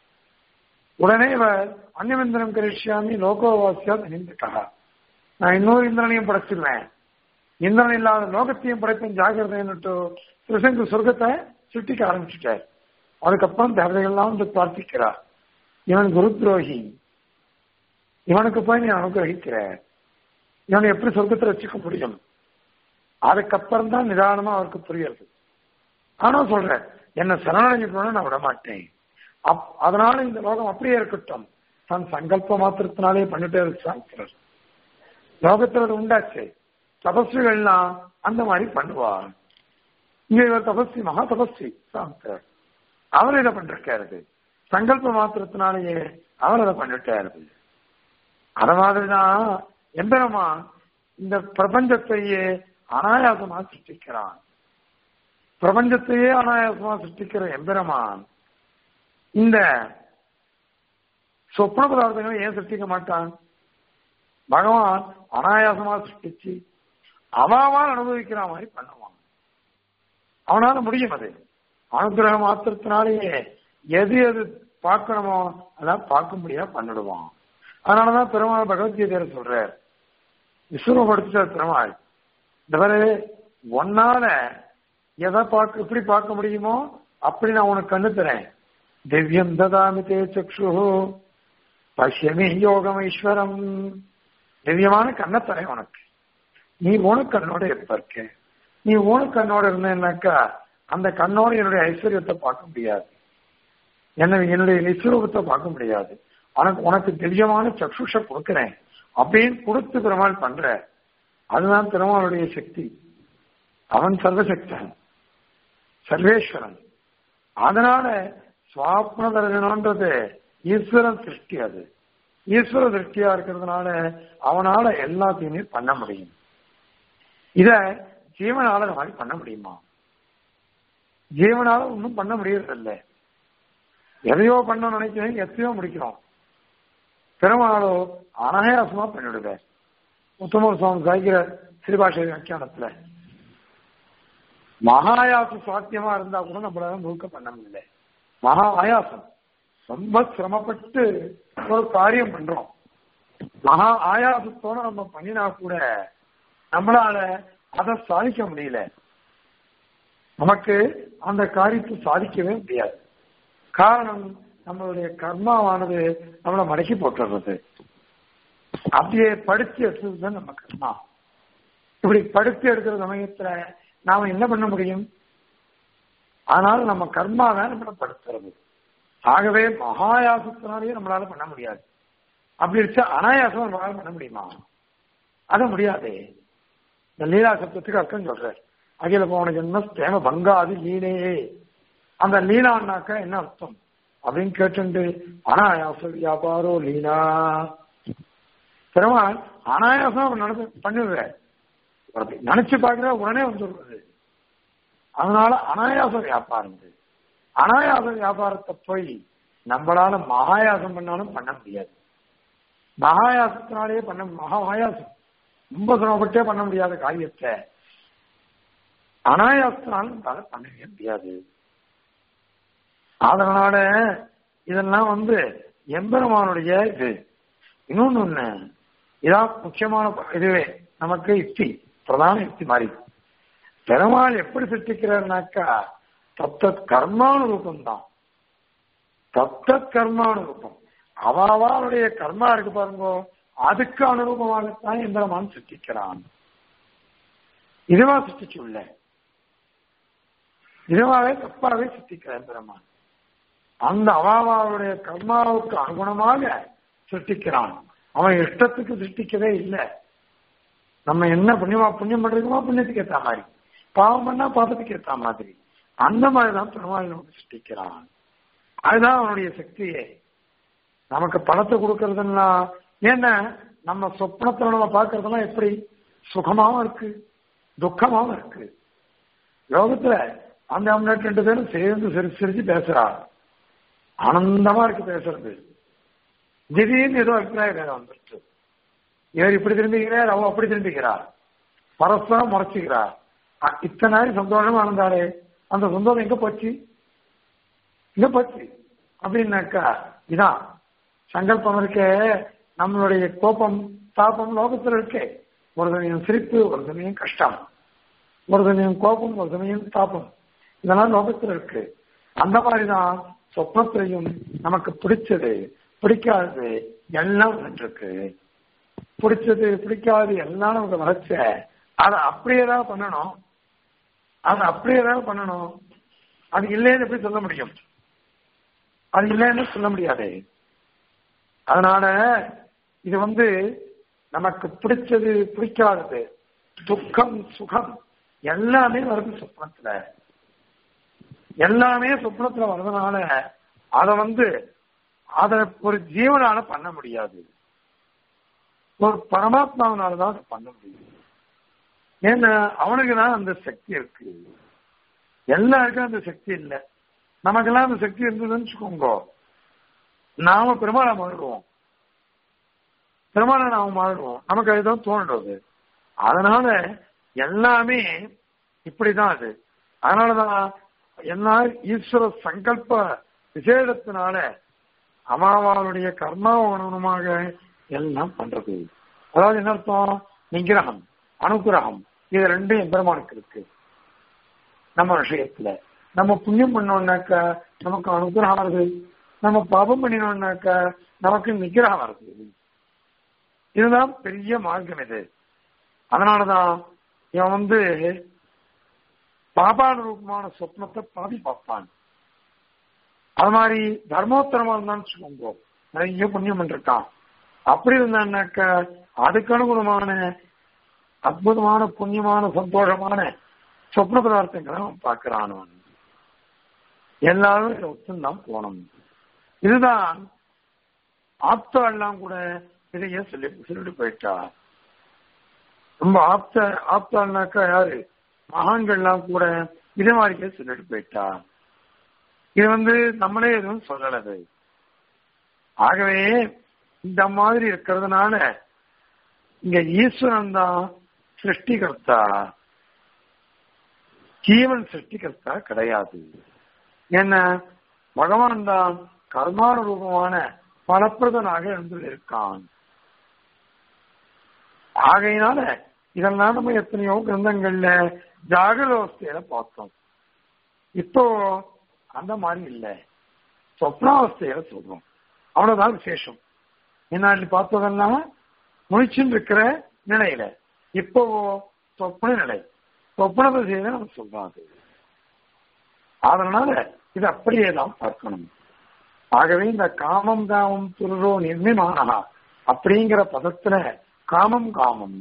உடனே இவர் அந்நியமந்திரம் கரிஷ்யாமி லோகோவாசியா நின்றுட்டா நான் இன்னொரு இந்திரனையும் படைச்சிருவேன் இந்திரன் இல்லாத லோகத்தையும் படைப்பேன் ஜாகிரதைன்னுட்டு திருசங்கு சொர்க்கத்தை சுட்டிக்க ஆரம்பிச்சுட்டார் அதுக்கப்புறம் தேவதைகள்லாம் வந்து பிரார்த்திக்கிறார் இவன் குரு துரோகி இவனுக்கு போய் நீ அனுகிரகிக்கிற இவனை எப்படி சொர்க்கத்தில் வச்சுக்க முடியும் அதுக்கப்புறம் தான் நிதானமா அவருக்கு புரியுது ஆனா சொல்றேன் என்ன சரணடைஞ்சு நான் விட மாட்டேன் அப் அதனால இந்த லோகம் அப்படியே இருக்கட்டும் தன் சங்கல்ப மாத்திரத்தினாலே பண்ணிட்டே இருக்கார் லோகத்தில் உண்டாச்சு தபஸ்விகள்லாம் அந்த மாதிரி பண்ணுவார் இங்க இவர் தபஸ்வி மகா தபஸ்வி சாந்தர் அவர் இதை பண்ணிருக்காரு சங்கல்ப மாத்திரத்தினாலேயே அவர் அதை பண்ணிட்டாரு அத மாதிரிதான் எம்பெருமா இந்த பிரபஞ்சத்தையே அனாயாசமா சிருஷ்டிக்கிறான் பிரபஞ்சத்தையே அனாயாசமா சிருஷ்டிக்கிற எம்பெருமான் இந்த சொப்ன பதார்த்தங்களை ஏன் சிருஷ்டிக்க மாட்டான் பகவான் அனாயாசமா சிருஷ்டிச்சு அவாவால் அனுபவிக்கிற மாதிரி பண்ணுவான் அவனால முடியும் அது அனுகிரக மாத்திரத்தினாலேயே எது எது பார்க்கணுமோ அதான் பார்க்க முடியாம பண்ணிடுவான் அதனாலதான் பெருமாள் பகவத்கீதையில சொல்றார் விஸ்வரப்படுத்தார் பெருமாள் இந்த மாதிரி ஒன்னால எதை பார்க்க எப்படி பார்க்க முடியுமோ அப்படி நான் உனக்கு கண்ணு தரேன் திவ்யம் ததாமி தே சக்ஷு பஷ்யமே யோகம் ஈஸ்வரம் திவ்யமான கண்ணை தரேன் உனக்கு நீ உனக்கு கண்ணோட எப்ப இருக்க நீ உனக்கு கண்ணோட இருந்தேன்னாக்கா அந்த கண்ணோட என்னுடைய ஐஸ்வர்யத்தை பார்க்க முடியாது என்ன என்னுடைய விஸ்வரூபத்தை பார்க்க முடியாது உனக்கு உனக்கு திவ்யமான சக்ஷுஷ கொடுக்கிறேன் அப்படின்னு கொடுத்து பெருமாள் பண்ற அதுதான் பெருமாளுடைய சக்தி அவன் சர்வசக்தன் சர்வேஸ்வரன் அதனால சுவாப்ன தர்சனம்ன்றது ஈஸ்வரன் சிருஷ்டி அது ஈஸ்வர திருஷ்டியா இருக்கிறதுனால அவனால எல்லாத்தையுமே பண்ண முடியும் இத ஜீவனால அந்த மாதிரி பண்ண முடியுமா ஜீவனால ஒன்றும் பண்ண முடியறதில்ல எதையோ பண்ண நினைக்கிறேன் எத்தையோ முடிக்கிறோம் பெருமாளோ அனாயாசமா பண்ணிவிடுவார் உத்தம சுவாமி சாய்க்கிற சிறுபாஷை வியாக்கியானத்துல மகாயாசம் சாத்தியமா இருந்தா கூட நம்மளால முழுக்க பண்ண முடியல மகா ஆயாசம் ரொம்ப சிரமப்பட்டு ஒரு காரியம் பண்றோம் மகா ஆயாசத்தோட நம்ம பண்ணினா கூட நம்மளால அதை சாதிக்க முடியல நமக்கு அந்த காரியத்தை சாதிக்கவே முடியாது காரணம் நம்மளுடைய கர்மாவானது நம்மளை மடக்கி போட்டுறது அப்படியே படுத்தி எடுத்ததுதான் நம்ம கர்மா இப்படி படுத்தி எடுக்கிற சமயத்துல நாம என்ன பண்ண முடியும் ஆனால் நம்ம கர்மா தான் நம்மளை படுத்துறது ஆகவே மகாயாசத்தினாலேயே நம்மளால பண்ண முடியாது அப்படி இருந்துச்சா அனாயாசம் நம்மளால பண்ண முடியுமா அது முடியாது இந்த லீலா சப்தத்துக்கு அர்த்தம் சொல்றார் அகில போன ஜென்ம தேம பங்காது லீலையே அந்த லீலான்னாக்கா என்ன அர்த்தம் அப்படின்னு கேட்டு அனாயாச வியாபாரோ லீலா பெருமாள் அனாயாசம் அவர் நடந்து பண்ணிடுற நினைச்சு பார்க்கிற உடனே வந்துடுறது அதனால அனாயாச வியாபாரம் இது. அனாயாச வியாபாரத்தை போய் நம்மளால மகாயாசம் பண்ணாலும் பண்ண முடியாது மகாயாசத்தினாலே பண்ண மகாயாசம் ரொம்ப சிரமப்பட்டே பண்ண முடியாத காரியத்தை அனாயாசத்தினாலும் நம்மளால பண்ணவே முடியாது அதனால இதெல்லாம் வந்து எம்பெருமானுடைய இது இன்னொன்னு ஒண்ணு இதான் முக்கியமான இதுவே நமக்கு யுக்தி பிரதான யுக்தி மாதிரி பெருமாள் எப்படி சிருஷ்டிக்கிறார்னாக்கா தத்த கர்மானுரூபம் தான் தத்த கர்மானுரூபம் அவாவாளுடைய கர்மா இருக்கு பாருங்க அதுக்கு அனுரூபமாகத்தான் எம்பெருமான் சிருஷ்டிக்கிறான் இதுவா சிருஷ்டிச்சுள்ள இதுவாவே தப்பாவே சிருஷ்டிக்கிறான் பெருமான் அந்த அவாவாவுடைய கர்மாவுக்கு அனுகுணமாக சிருஷ்டிக்கிறான் அவன் இஷ்டத்துக்கு சிருஷ்டிக்கவே இல்லை நம்ம என்ன புண்ணியமா புண்ணியம் பண்றதுமா புண்ணியத்துக்கு ஏத்த மாதிரி பாவம் பண்ணா பாவத்துக்கு ஏத்த மாதிரி அந்த மாதிரிதான் பெருமாள் நமக்கு சிருஷ்டிக்கிறான் அதுதான் அவனுடைய சக்தியே நமக்கு பணத்தை கொடுக்கறதுன்னா ஏன்னா நம்ம சொப்னத்துல நம்ம பார்க்கறதெல்லாம் எப்படி சுகமாவும் இருக்கு துக்கமாவும் இருக்கு யோகத்துல அந்த அம்னாட்டு ரெண்டு பேரும் சேர்ந்து சிரிச்சு சிரிச்சு பேசுறா ஆனந்தமா இருக்கு பேசுறது திடீர்னு ஏதோ அபிப்பிராய வேதம் வந்துருச்சு இவர் இப்படி திரும்பிக்கிறார் அவ அப்படி திரும்பிக்கிறார் பரஸ்பரம் முறைச்சுக்கிறார் அ- இத்தனை நாள் சந்தோஷமா இருந்தாலே அந்த சந்தோஷம் எங்க போச்சு எங்க போச்சு அப்படின்னாக்கா இதான் சங்கல்பம் இருக்கே நம்மளுடைய கோபம் தாபம் லோகத்துல இருக்கே ஒரு சமயம் சிரிப்பு ஒரு சமயம் கஷ்டம் ஒரு சமயம் கோபம் ஒரு சமயம் தாபம் இதெல்லாம் லோகத்துல இருக்கு அந்த மாதிரிதான் சொப்னத்திலையும் நமக்கு பிடிச்சது பிடிக்காதது எல்லாம் வந்துட்டு இருக்கு பிடிச்சது பிடிக்காது எல்லாம் நமக்கு வளர்ச்ச அதை அப்படியே தான் பண்ணணும் அதை அப்படியே தான் பண்ணணும் அது இல்லைன்னு எப்படி சொல்ல முடியும் அது இல்லைன்னு சொல்ல முடியாது அதனால இது வந்து நமக்கு பிடிச்சது பிடிக்காதது துக்கம் சுகம் எல்லாமே வருது சொப்னத்துல எல்லாமே சொப்னத்துல வர்றதுனால அத வந்து அத ஒரு ஜீவனால பண்ண முடியாது ஒரு பரமாத்மாவனால தான் அதை பண்ண முடியும் ஏன்னா அவனுக்கு தான் அந்த சக்தி இருக்கு எல்லாருக்கும் அந்த சக்தி இல்லை நமக்கெல்லாம் அந்த சக்தி இருந்ததுன்னு வச்சுக்கோங்க நாம பெருமாளை மாறிடுவோம் பெருமாளை நாம மாறிடுவோம் நமக்கு அதுதான் தோன்றது அதனால எல்லாமே இப்படிதான் அது அதனாலதான் என்ன ஈஸ்வர சங்கல்ப விசேஷத்தினால அமாவாளுடைய கர்மாவனமாக எல்லாம் பண்றது அதாவது என்ன அர்த்தம் நிகிரகம் அனுகிரகம் இது ரெண்டும் எம்பெருமானுக்கு இருக்கு நம்ம விஷயத்துல நம்ம புண்ணியம் பண்ணோம்னாக்கா நமக்கு அனுகிரகம் வருது நம்ம பாபம் பண்ணினோம்னாக்கா நமக்கு நிகிரகம் வருது இதுதான் பெரிய மார்க்கம் இது அதனாலதான் இவன் வந்து பாபான ரூபமான சொப்னத்தை பாதி பார்ப்பான் அது மாதிரி தர்மோத்தரமா இருந்தான்னு வச்சுக்கோங்க நிறைய புண்ணியம் பண்ணிருக்கான் அப்படி இருந்தான்னாக்கா அதுக்கு அனுகுணமான அற்புதமான புண்ணியமான சந்தோஷமான சொப்ன பதார்த்தங்களை அவன் பார்க்கிறான் அவன் எல்லாரும் இதை ஒத்துந்தான் போனோம் இதுதான் ஆப்தா எல்லாம் கூட இதையே சொல்லி சொல்லிட்டு போயிட்டா ரொம்ப ஆப்த ஆப்தான்னாக்கா யாரு மகான்கள்லாம் கூட இதே மாதிரிக்கே சொல்லிட்டு போயிட்டா இது வந்து நம்மளே எதுவும் சொல்லலது ஆகவே இந்த மாதிரி இருக்கிறதுனால இங்க ஈஸ்வரன் தான் சிருஷ்டிகர்த்தா ஜீவன் சிருஷ்டிகர்த்தா கிடையாது என்ன பகவான் தான் கர்மான ரூபமான பலப்பிரதனாக இருந்து இருக்கான் ஆகையினால இதெல்லாம் நம்ம எத்தனையோ கிரந்தங்கள்ல ஜாகிரவஸ்தையில பார்த்தோம் இப்போ அந்த மாதிரி இல்லை சொப்னாவஸ்தையில சொல்றோம் அவ்வளவுதான் விசேஷம் முன்னாடி பார்த்ததெல்லாம் முழிச்சுன்னு இருக்கிற நிலையில இப்போ சொப்ன நிலை சொப்ன திசையில நம்ம சொல்றோம் அது அதனால இது அப்படியே தான் பார்க்கணும் ஆகவே இந்த காமம் காமம் துருரோ நிர்மிமானகா அப்படிங்கிற பதத்துல காமம் காமம்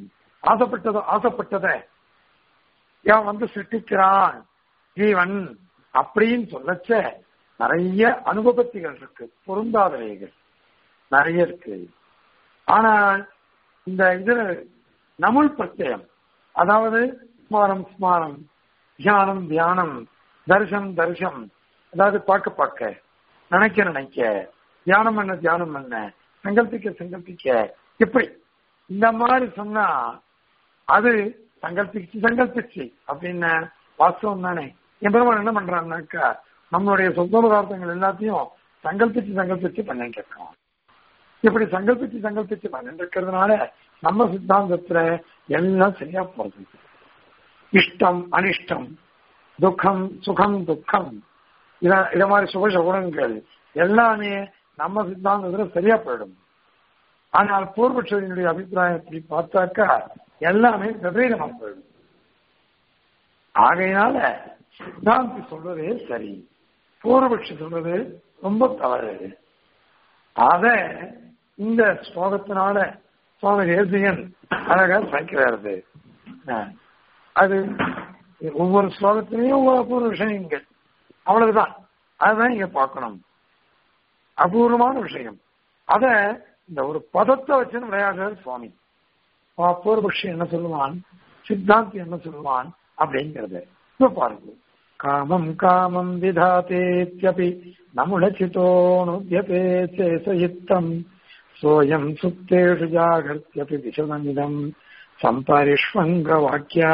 ஆசைப்பட்டதோ ஆசைப்பட்டதை அவன் வந்து சிருஷ்டிக்கிறான் ஜீவன் அப்படின்னு சொல்லச்ச நிறைய அனுபவத்திகள் இருக்கு பொருந்தாதவைகள் நிறைய இருக்கு ஆனால் இந்த இதுல நமுல் பிரத்யம் அதாவது ஸ்மாரம் ஸ்மாரம் தியானம் தியானம் தரிசனம் தரிசனம் அதாவது பார்க்க பார்க்க நினைக்க நினைக்க தியானம் என்ன தியானம் என்ன சங்கல்பிக்க சங்கல்பிக்க இப்படி இந்த மாதிரி சொன்னா அது சங்கல்பிச்சு சங்கல்பிச்சு அப்படின்னு வாஸ்தவம் தானே என் பெருமாள் என்ன பண்றான்னாக்கா நம்மளுடைய சொந்த பதார்த்தங்கள் எல்லாத்தையும் சங்கல்பிச்சு சங்கல்பிச்சு பண்ணிட்டு இருக்கோம் இப்படி சங்கல்பிச்சு சங்கல்பிச்சு பண்ணிட்டு இருக்கிறதுனால நம்ம சித்தாந்தத்துல எல்லாம் சரியா போறது இஷ்டம் அனிஷ்டம் துக்கம் சுகம் துக்கம் இத இத மாதிரி சுப குணங்கள் எல்லாமே நம்ம சித்தாந்தத்துல சரியா போயிடும் ஆனால் பூர்வட்சரினுடைய அபிப்பிராயத்தை பார்த்தாக்கா எல்லாமே விபரீதமா போயிடும் ஆகையினால சித்தாந்தி சொல்றதே சரி பூர்வபட்சி சொல்றது ரொம்ப தவறு அத இந்த ஸ்லோகத்தினால சுவாமி தேசியன் அழகா சைக்கிறாரு அது ஒவ்வொரு ஸ்லோகத்திலையும் ஒவ்வொரு அபூர்வ விஷயங்கள் அவ்வளவுதான் அதுதான் இங்க பார்க்கணும் அபூர்வமான விஷயம் அத இந்த ஒரு பதத்தை வச்சுன்னு விளையாடுறாரு சுவாமி பூர்வபக்ஷி என்ன சொல்லுவான் சித்தாந்தி என்ன சொல்லுவான் அப்படிங்கறது இப்ப பாருங்க காமம் காமம் விதாத்தேத்யபி நமுடச்சிதோனுத்யதே சேசயித்தம் சோயம் சுப்தேஷு ஜாகர்த்தியபி விஷதமிதம் சம்பரிஷ்வங்க வாக்கியா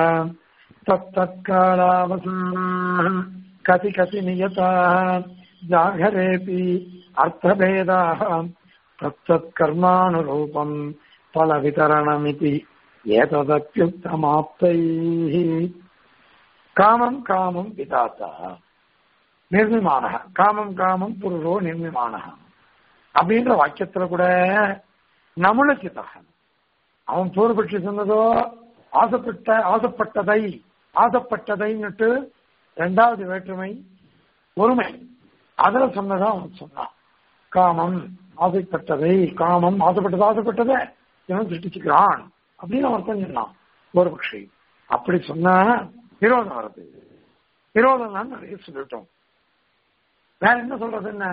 தத்தத்காலாவசானாः கதி கதி நியதாः ஜாகரேபி அர்த்தபேதாः தத்தத்கர்மானுரூபம் பலவிதரணமிதி ஏததப்யுக்தமாப்தைः காமம் காமம் விதாத்தா நிர்மிமான காமம் காமம் புருஷோ நிர்மிமான அப்படின்ற வாக்கியத்துல கூட நமுலச்சிதாக அவன் பூர்வபட்சி சொன்னதோ ஆசைப்பட்ட ஆசைப்பட்டதை ஆசைப்பட்டதைன்னுட்டு ரெண்டாவது வேற்றுமை ஒருமை அதுல சொன்னதா அவன் சொன்னான் காமம் ஆசைப்பட்டதை காமம் ஆசைப்பட்டது ஆசைப்பட்டதை இவன் சிருஷ்டிச்சுக்கிறான் அப்படின்னு அவன் அர்த்தம் சொன்னான் பூர்வபக்ஷி அப்படி சொன்னா விரோதம் வருது விரோதம் தான் நிறைய சொல்லிட்டோம் வேற என்ன சொல்றது என்ன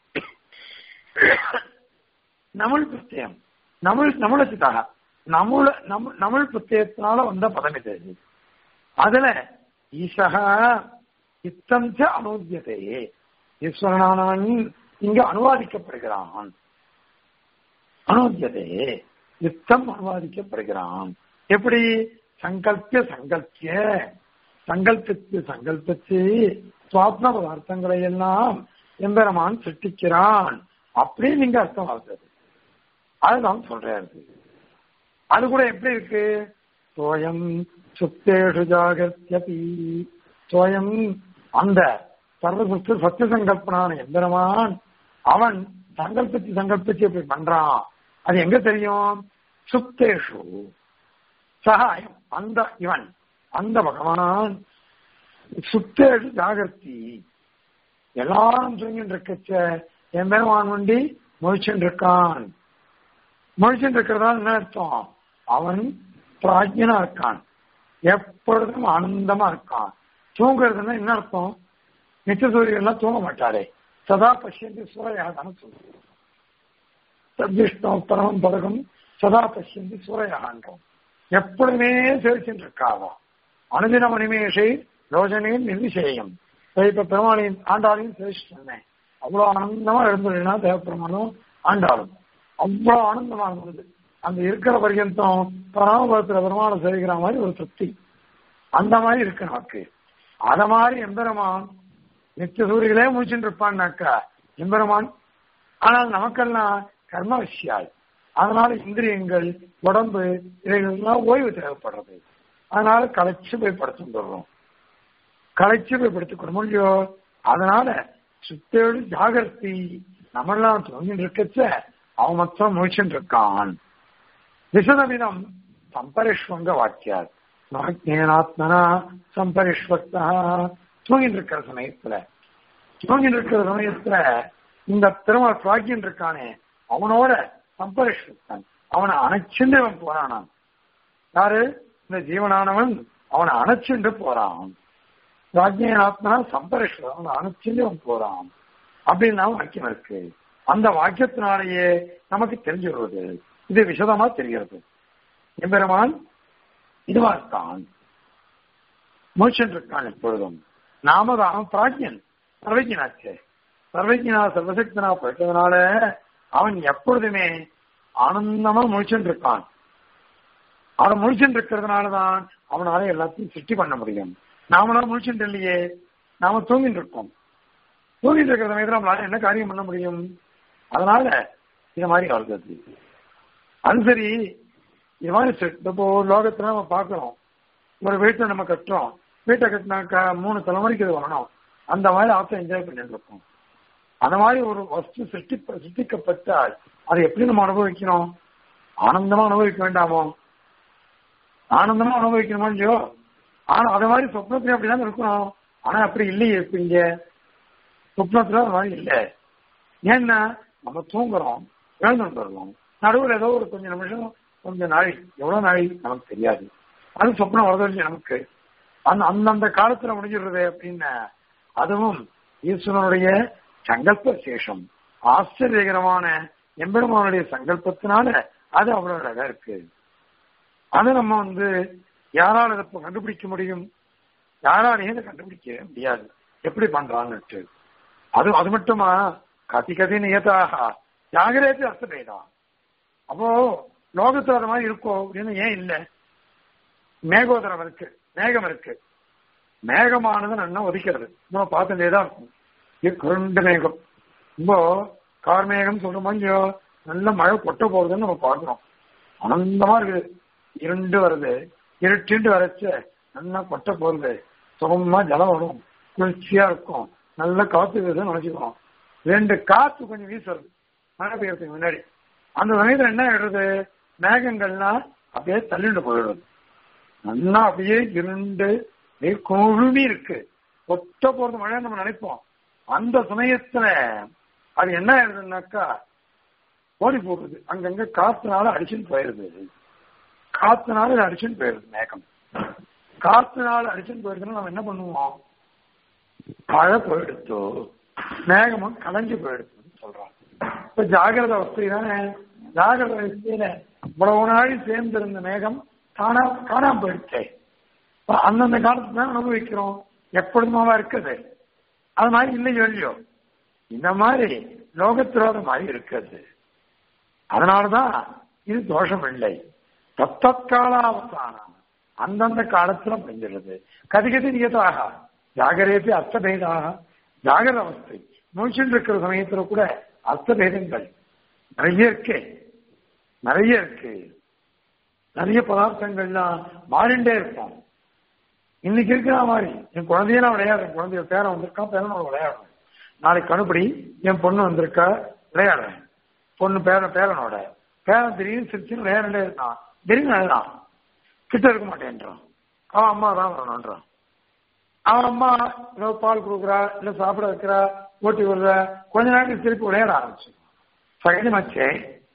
நமுல் பிரத்யம் நமுல் நமுலச்சிதாக நமுல நமுல் பிரத்யத்தினால வந்த பதம் இது அதுல ஈசகா இத்தம் அனுத்தியதே ஈஸ்வரனானவன் இங்க அனுவாதிக்கப்படுகிறான் அனுத்தியதே யுத்தம் அனுவாதிக்கப்படுகிறான் எப்படி சங்கல்பிய சங்கல்பிய சங்கல்பித்து சங்கல்பிச்சு சுவாத்ம பதார்த்தங்களை எல்லாம் எம்பெருமான் சிருஷ்டிக்கிறான் அப்படின்னு நீங்க அர்த்தம் ஆகுது அதுதான் சொல்றாரு அது கூட எப்படி இருக்கு சோயம் சுத்தேஷு ஜாகத்யபி சோயம் அந்த சர்வசுத்து சத்திய சங்கல்பனான எம்பெருமான் அவன் சங்கல்பிச்சு சங்கல்பிச்சு இப்படி பண்றான் அது எங்க தெரியும் சுப்தேஷு சகாயம் அந்த இவன் அந்த பகவான் சுத்தேஷு ஜாகர்த்தி எல்லாரும் தூங்கிட்டு இருக்கச்ச என் பெருமான் வண்டி முழிச்சுட்டு இருக்கான் முழிச்சுட்டு இருக்கிறதா என்ன அர்த்தம் அவன் பிராஜ்யனா இருக்கான் எப்பொழுதும் ஆனந்தமா இருக்கான் தூங்குறதுன்னா என்ன அர்த்தம் நித்திய சூரியன்லாம் தூங்க மாட்டாரே சதா பசியந்தி சூறையாகான்னு சொல்லுவோம் சத்விஷ்ணம் பரமம் பதகம் சதா பசியந்தி சூறையாகான்றோம் எப்பொழுதுமே சேவிச்சுட்டு இருக்காவோ அனுதின மணிமேஷை ரோஜனே நிர்விசேயம் இப்ப பெருமாளையும் ஆண்டாளையும் சேவிச்சு சொன்னேன் அவ்வளவு ஆனந்தமா இருந்ததுன்னா தேவப்பெருமானும் ஆண்டாளும் அவ்வளவு ஆனந்தமா இருந்தது அந்த இருக்கிற பர்யந்தம் பராமபுரத்துல பெருமாளை சேவிக்கிற மாதிரி ஒரு திருப்தி அந்த மாதிரி இருக்கு நமக்கு அத மாதிரி எம்பெருமான் நித்திய சூரியர்களே முடிச்சுட்டு இருப்பான்னாக்கா எம்பெருமான் ஆனால் நமக்கெல்லாம் கர்ம விஷயால் அதனால இந்திரியங்கள் உடம்பு இவைகள்லாம் ஓய்வு தேவைப்படுறது அதனால களைச்சு போய் படுத்துடுறோம் களைச்சு போய் படுத்துக்கணும் இல்லையோ அதனால சுத்தேடு ஜாகிரதி நம்மெல்லாம் தூங்கிட்டு இருக்கச்ச அவன் மொத்தம் முழிச்சுட்டு இருக்கான் விசதமிதம் சம்பரிஷ்வங்க வாக்கியார் நாத்மனா சம்பரிஷ்வக்தா தூங்கிட்டு இருக்கிற சமயத்துல தூங்கிட்டு இருக்கிற சமயத்துல இந்த திருமண பிராக்கியன் இருக்கானே அவனோட சம்பரிஷ்வக்தன் அவனை அணைச்சிருந்து அவன் போறானான் யாரு இந்த ஜீவனானவன் அவனை அணைச்சுண்டு போறான் ராஜ்யாத்மா சம்பரிஷ்ட அவனை அணைச்சுண்டு அவன் போறான் அப்படின்னு வாக்கியம் இருக்கு அந்த வாக்கியத்தினாலேயே நமக்கு தெரிஞ்சு வருவது இது விசதமா தெரிகிறது எம்பெருமான் இதுவா இருக்கான் மூச்சன் இருக்கான் எப்பொழுதும் நாம தான் பிராஜ்யன் சர்வஜனாச்சே சர்வஜனா சர்வசக்தனா போயிட்டதுனால அவன் எப்பொழுதுமே ஆனந்தமா முழிச்சுட்டு இருக்கான் அவன் முழிச்சுட்டு இருக்கிறதுனாலதான் அவனால எல்லாத்தையும் சிருஷ்டி பண்ண முடியும் நாமளால முழிச்சுட்டு இல்லையே நாம தூங்கிட்டு இருக்கோம் தூங்கிட்டு இருக்கிற சமயத்துல நம்மளால என்ன காரியம் பண்ண முடியும் அதனால இது மாதிரி வருது அது சரி இது மாதிரி இப்போ லோகத்துல நம்ம பார்க்கிறோம் ஒரு வீட்டை நம்ம கட்டுறோம் வீட்டை கட்டினாக்கா மூணு தலைமுறைக்கு இது வரணும் அந்த மாதிரி ஆசை என்ஜாய் பண்ணிட்டு இருக்கோம் அந்த மாதிரி ஒரு வஸ்து சிருஷ்டி சிருஷ்டிக்கப்பட்டால் அதை எப்படி நம்ம அனுபவிக்கணும் ஆனந்தமா அனுபவிக்க வேண்டாமோ ஆனந்தமா அனுபவிக்கணுமோ இல்லையோ ஆனா அது மாதிரி சொப்னத்துல அப்படிதான் இருக்கணும் ஆனா அப்படி இல்லையே இப்ப இங்க சொப்னத்துல அது மாதிரி இல்லை ஏன்னா நம்ம தூங்குறோம் எழுந்துட்டு வருவோம் நடுவில் ஏதோ ஒரு கொஞ்சம் நிமிஷம் கொஞ்சம் நாள் எவ்வளவு நாள் நமக்கு தெரியாது அது சொப்னம் வரதோ இல்லையா நமக்கு அந்த அந்தந்த காலத்துல முடிஞ்சிடுறது அப்படின்னு அதுவும் ஈஸ்வரனுடைய சங்கல்ப சேஷம் ஆச்சரியகரமான எம்பெருமானுடைய சங்கல்பத்தினால அது அவ்வளவு அழகா இருக்கு அதை நம்ம வந்து யாரால் இதை கண்டுபிடிக்க முடியும் யாராலையும் இதை கண்டுபிடிக்க முடியாது எப்படி பண்றான்னு அது அது மட்டுமா கதி கதி நியதாக ஜாகிரேத்து அர்த்தபேதா அப்போ லோகத்துல அது மாதிரி இருக்கோ அப்படின்னு ஏன் இல்லை மேகோதரம் இருக்கு மேகம் இருக்கு மேகமானது நல்லா ஒதிக்கிறது நம்ம பார்த்துட்டே தான் இருக்கும் குருண்ட மேகம் ரொம்ப கார் மேகம் சொல்றோமோ இல்லையோ நல்ல மழை கொட்ட போகுதுன்னு நம்ம பார்க்கிறோம் ஆனந்தமா இருக்குது இருண்டு வருது இருட்டுண்டு வரைச்ச நல்லா கொட்ட போகுது சுகமா ஜலம் வரும் குளிர்ச்சியா இருக்கும் நல்ல காத்து வீசுன்னு நினைச்சுக்கிறோம் ரெண்டு காத்து கொஞ்சம் வீசுறது மழை பெய்யறதுக்கு முன்னாடி அந்த சமயத்துல என்ன ஆயிடுறது மேகங்கள்லாம் அப்படியே தள்ளிட்டு போயிடுறது நல்லா அப்படியே இருண்டு குழுமி இருக்கு ஒத்த போறது மழை நம்ம நினைப்போம் அந்த சமயத்துல அது என்ன ஆயிடுதுன்னாக்கா ஓடி போடுது அங்கங்க காத்துனால அடிச்சுன்னு போயிருது காத்துனால அடிச்சுன்னு போயிருது மேகம் காத்துனால அடிச்சுன்னு போயிருதுன்னா நம்ம என்ன பண்ணுவோம் மழை போயிடுத்தோ மேகமும் கலைஞ்சு போயிடுதுன்னு சொல்றான் இப்ப ஜாகிரத அவஸ்தை தானே ஜாகிரத அவஸ்தையில இவ்வளவு நாள் சேர்ந்திருந்த மேகம் காணா காணாம போயிடுச்சே அந்தந்த காலத்துல தான் அனுபவிக்கிறோம் எப்பொழுதுமாவா இருக்குது அது மாதிரி இல்லையோ இல்லையோ இந்த மாதிரி லோகத்திரோத மாதிரி இருக்குது அதனாலதான் இது தோஷம் இல்லை தத்தற்காலாவசானம் அந்தந்த காலத்துல முடிஞ்சிருது கதிகதி நியதாக ஜாகரேபி அர்த்தபேதாக ஜாகிரத அவஸ்தை மூச்சுட்டு இருக்கிற சமயத்துல கூட அர்த்தபேதங்கள் நிறைய இருக்கு நிறைய இருக்கு நிறைய பதார்த்தங்கள்லாம் மாறிண்டே இருக்கும் இன்னைக்கு இருக்கிற மாதிரி என் குழந்தைய நான் விளையாடுறேன் குழந்தைய பேரன் வந்திருக்கான் பேரனோட விளையாடுறேன் நாளைக்கு கணுப்படி என் பொண்ணு வந்திருக்கா விளையாடுறேன் பொண்ணு பேரன் பேரனோட பேரன் திடீர்னு சிரிச்சு விளையாண்டே இருக்கான் திடீர்னு அழுதான் கிட்ட இருக்க மாட்டேன்றான் அவன் அம்மா தான் வரணுன்றான் அவன் அம்மா ஏதோ பால் கொடுக்குறா இல்ல சாப்பிட வைக்கிறா ஓட்டி விடுற கொஞ்ச நேரத்துக்கு திருப்பி விளையாட ஆரம்பிச்சு சகஜமாச்சே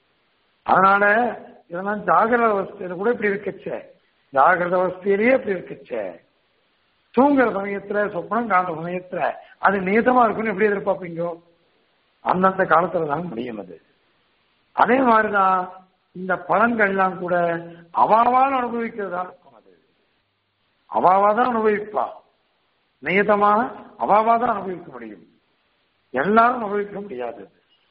அதனால இதெல்லாம் ஜாகிரத அவஸ்தையில கூட இப்படி இருக்குச்சே ஜாகிரத அவஸ்தையிலேயே இப்படி இருக்குச்சே தூங்குற சமயத்துல சொப்பனம் காண்ற சமயத்துல அது நீதமா இருக்குன்னு எப்படி எதிர்பார்ப்பீங்க அந்தந்த காலத்துல தான் முடியும் அது அதே மாதிரிதான் இந்த பலன்கள்லாம் கூட அவாவால் அனுபவிக்கிறதா இருக்கும் அது அவாவா தான் அனுபவிப்பா நியதமா அவாவா தான் அனுபவிக்க முடியும் எல்லாரும் அனுபவிக்க முடியாது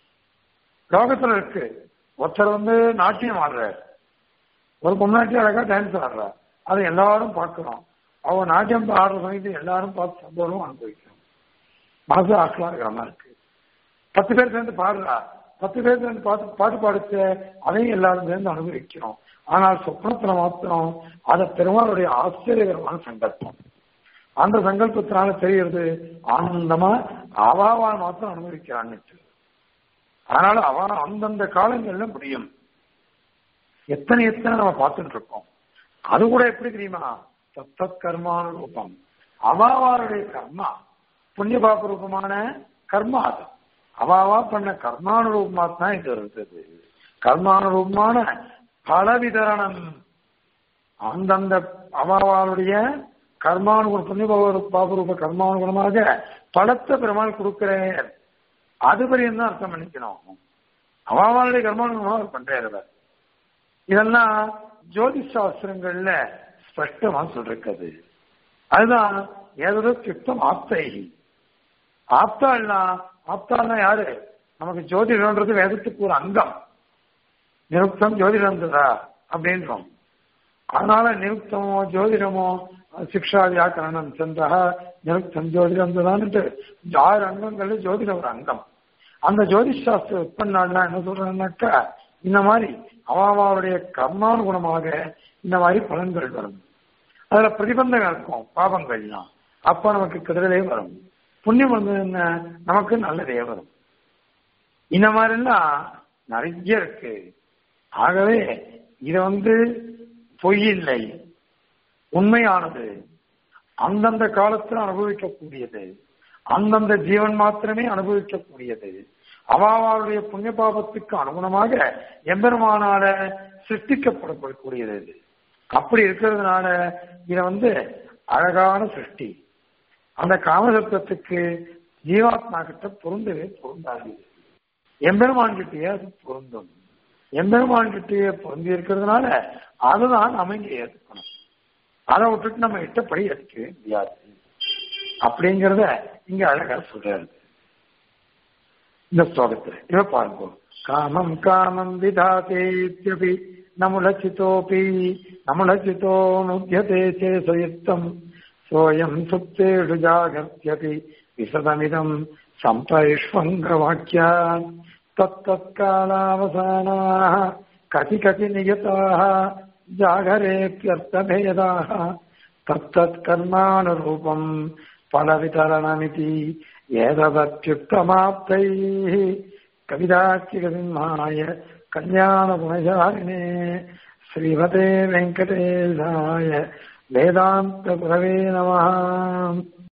லோகத்துல இருக்கு ஒருத்தர் வந்து நாட்டியம் ஆடுறார் ஒரு பொம்நாட்டி அழகா டான்ஸ் ஆடுறா அதை எல்லாரும் பார்க்கிறோம் அவங்க நாட்டியம் ஆடுற சமயத்தை எல்லாரும் பார்த்து சம்பவம் அனுபவிக்கிறோம் மனசு ஆக்கலாகிறமா இருக்கு பத்து பேர் சேர்ந்து பாடுறா பத்து பேர் சேர்ந்து பாட்டு பாட்டு பாடுச்ச அதையும் எல்லாரும் சேர்ந்து அனுபவிக்கிறோம் ஆனால் சொப்னத்துல மாத்திரம் அதை பெருமாளுடைய ஆச்சரியகரமான சங்கல்பம் அந்த சங்கல்பத்தினால தெரிகிறது ஆனந்தமா அவாவால் மாத்திரம் அனுபவிக்கிறான்னு அதனால அவ அந்தந்த காலங்கள்ல முடியும் எத்தனை எத்தனை நம்ம பார்த்துட்டு இருக்கோம் அது கூட எப்படி தெரியுமா தத்தத் கர்மானுரூபம் அவாவாருடைய கர்மா புண்ணிய பாப ரூபமான கர்மா அது அவாவா பண்ண கர்மானுரூபமா தான் இது இருந்தது கர்மானுரூபமான பல விதரணம் அந்தந்த அவாவாளுடைய கர்மானுகுண புண்ணிய பாபரூப கர்மானுகுணமாக பலத்தை பெருமாள் கொடுக்கிறேன் அது வரையும் தான் அர்த்தம் பண்ணிக்கணும் அவாவாளுடைய கர்மானுகுணமாக அவர் பண்றாரு அவர் இதெல்லாம் ஜோதிஷ் சாஸ்திரங்கள்ல ஸ்பஷ்டமா சொல்றது அதுதான் ஏதோ சித்தம் ஆப்தை ஆப்தாள்னா ஆப்தாள்னா யாரு நமக்கு ஜோதிடம்ன்றது வேதத்துக்கு ஒரு அங்கம் நிருப்தம் ஜோதிடம்ன்றதா அப்படின்றோம் அதனால நிருப்தமோ ஜோதிடமோ சிக்ஷா வியாக்கரணம் சென்றா நிருப்தம் ஜோதிடம் தான்ட்டு ஆறு அங்கங்கள்ல ஜோதிடம் ஒரு அங்கம் அந்த ஜோதிஷ் சாஸ்திர உட்பண்ணாள்னா என்ன சொல்றாங்கன்னாக்கா இந்த மாதிரி அவாவாவுடைய கர்மானுகுணமாக இந்த மாதிரி பலன்கள் வரும் அதுல பிரதிபந்தகம் இருக்கும் பாவங்கள்லாம் அப்ப நமக்கு கெடுதலே வரும் புண்ணியம் வந்து என்ன நமக்கு நல்லதே வரும் இந்த மாதிரிலாம் நிறைய இருக்கு ஆகவே இது வந்து பொய் இல்லை உண்மையானது அந்தந்த காலத்தில் அனுபவிக்கக்கூடியது அந்தந்த ஜீவன் மாத்திரமே அனுபவிக்கக்கூடியது அவாவாளுடைய புண்ணிய பாபத்துக்கு அனுகுணமாக எம்பெருமானால சிருஷ்டிக்கப்படக்கூடியது இது அப்படி இருக்கிறதுனால இத வந்து அழகான சிருஷ்டி அந்த காமசத்துவத்துக்கு ஜீவாத்மா கிட்ட பொருந்தவே பொருந்தாது எம்பெருமான் கிட்டேயே அது பொருந்தும் எம்பெருமான் கிட்டேயே பொருந்தி இருக்கிறதுனால அதுதான் நம்ம இங்க ஏற்றுக்கணும் அதை விட்டுட்டு நம்ம இட்டப்படி ஏற்றுக்கவே முடியாது அப்படிங்கிறத இங்க அழகா சொல்றாரு இந்த ஸ்லோகத்துல இவ பாருங்க காமம் காமம் விதாதேத்யபி நமுலச்சிதோபி நமுலச்சிதோ நுத்தியதே சேசயுக்தம் சோயம் சுப்தேஷு ஜாகத்யபி விசதமிதம் சம்பரிஷ்வங்கவாக்கியா तत्तत्कालावसानाः कति कति नियताः जागरेऽप्यर्थभेदाः तत्तत्कर्मानुरूपम् फलवितरणमिति एतदत्युक्तमाप्तैः कविदाचिकसिंहाय कल्याणगुणशालिने श्रीमते वेङ्कटेशाय वेदान्तगुरवे नमः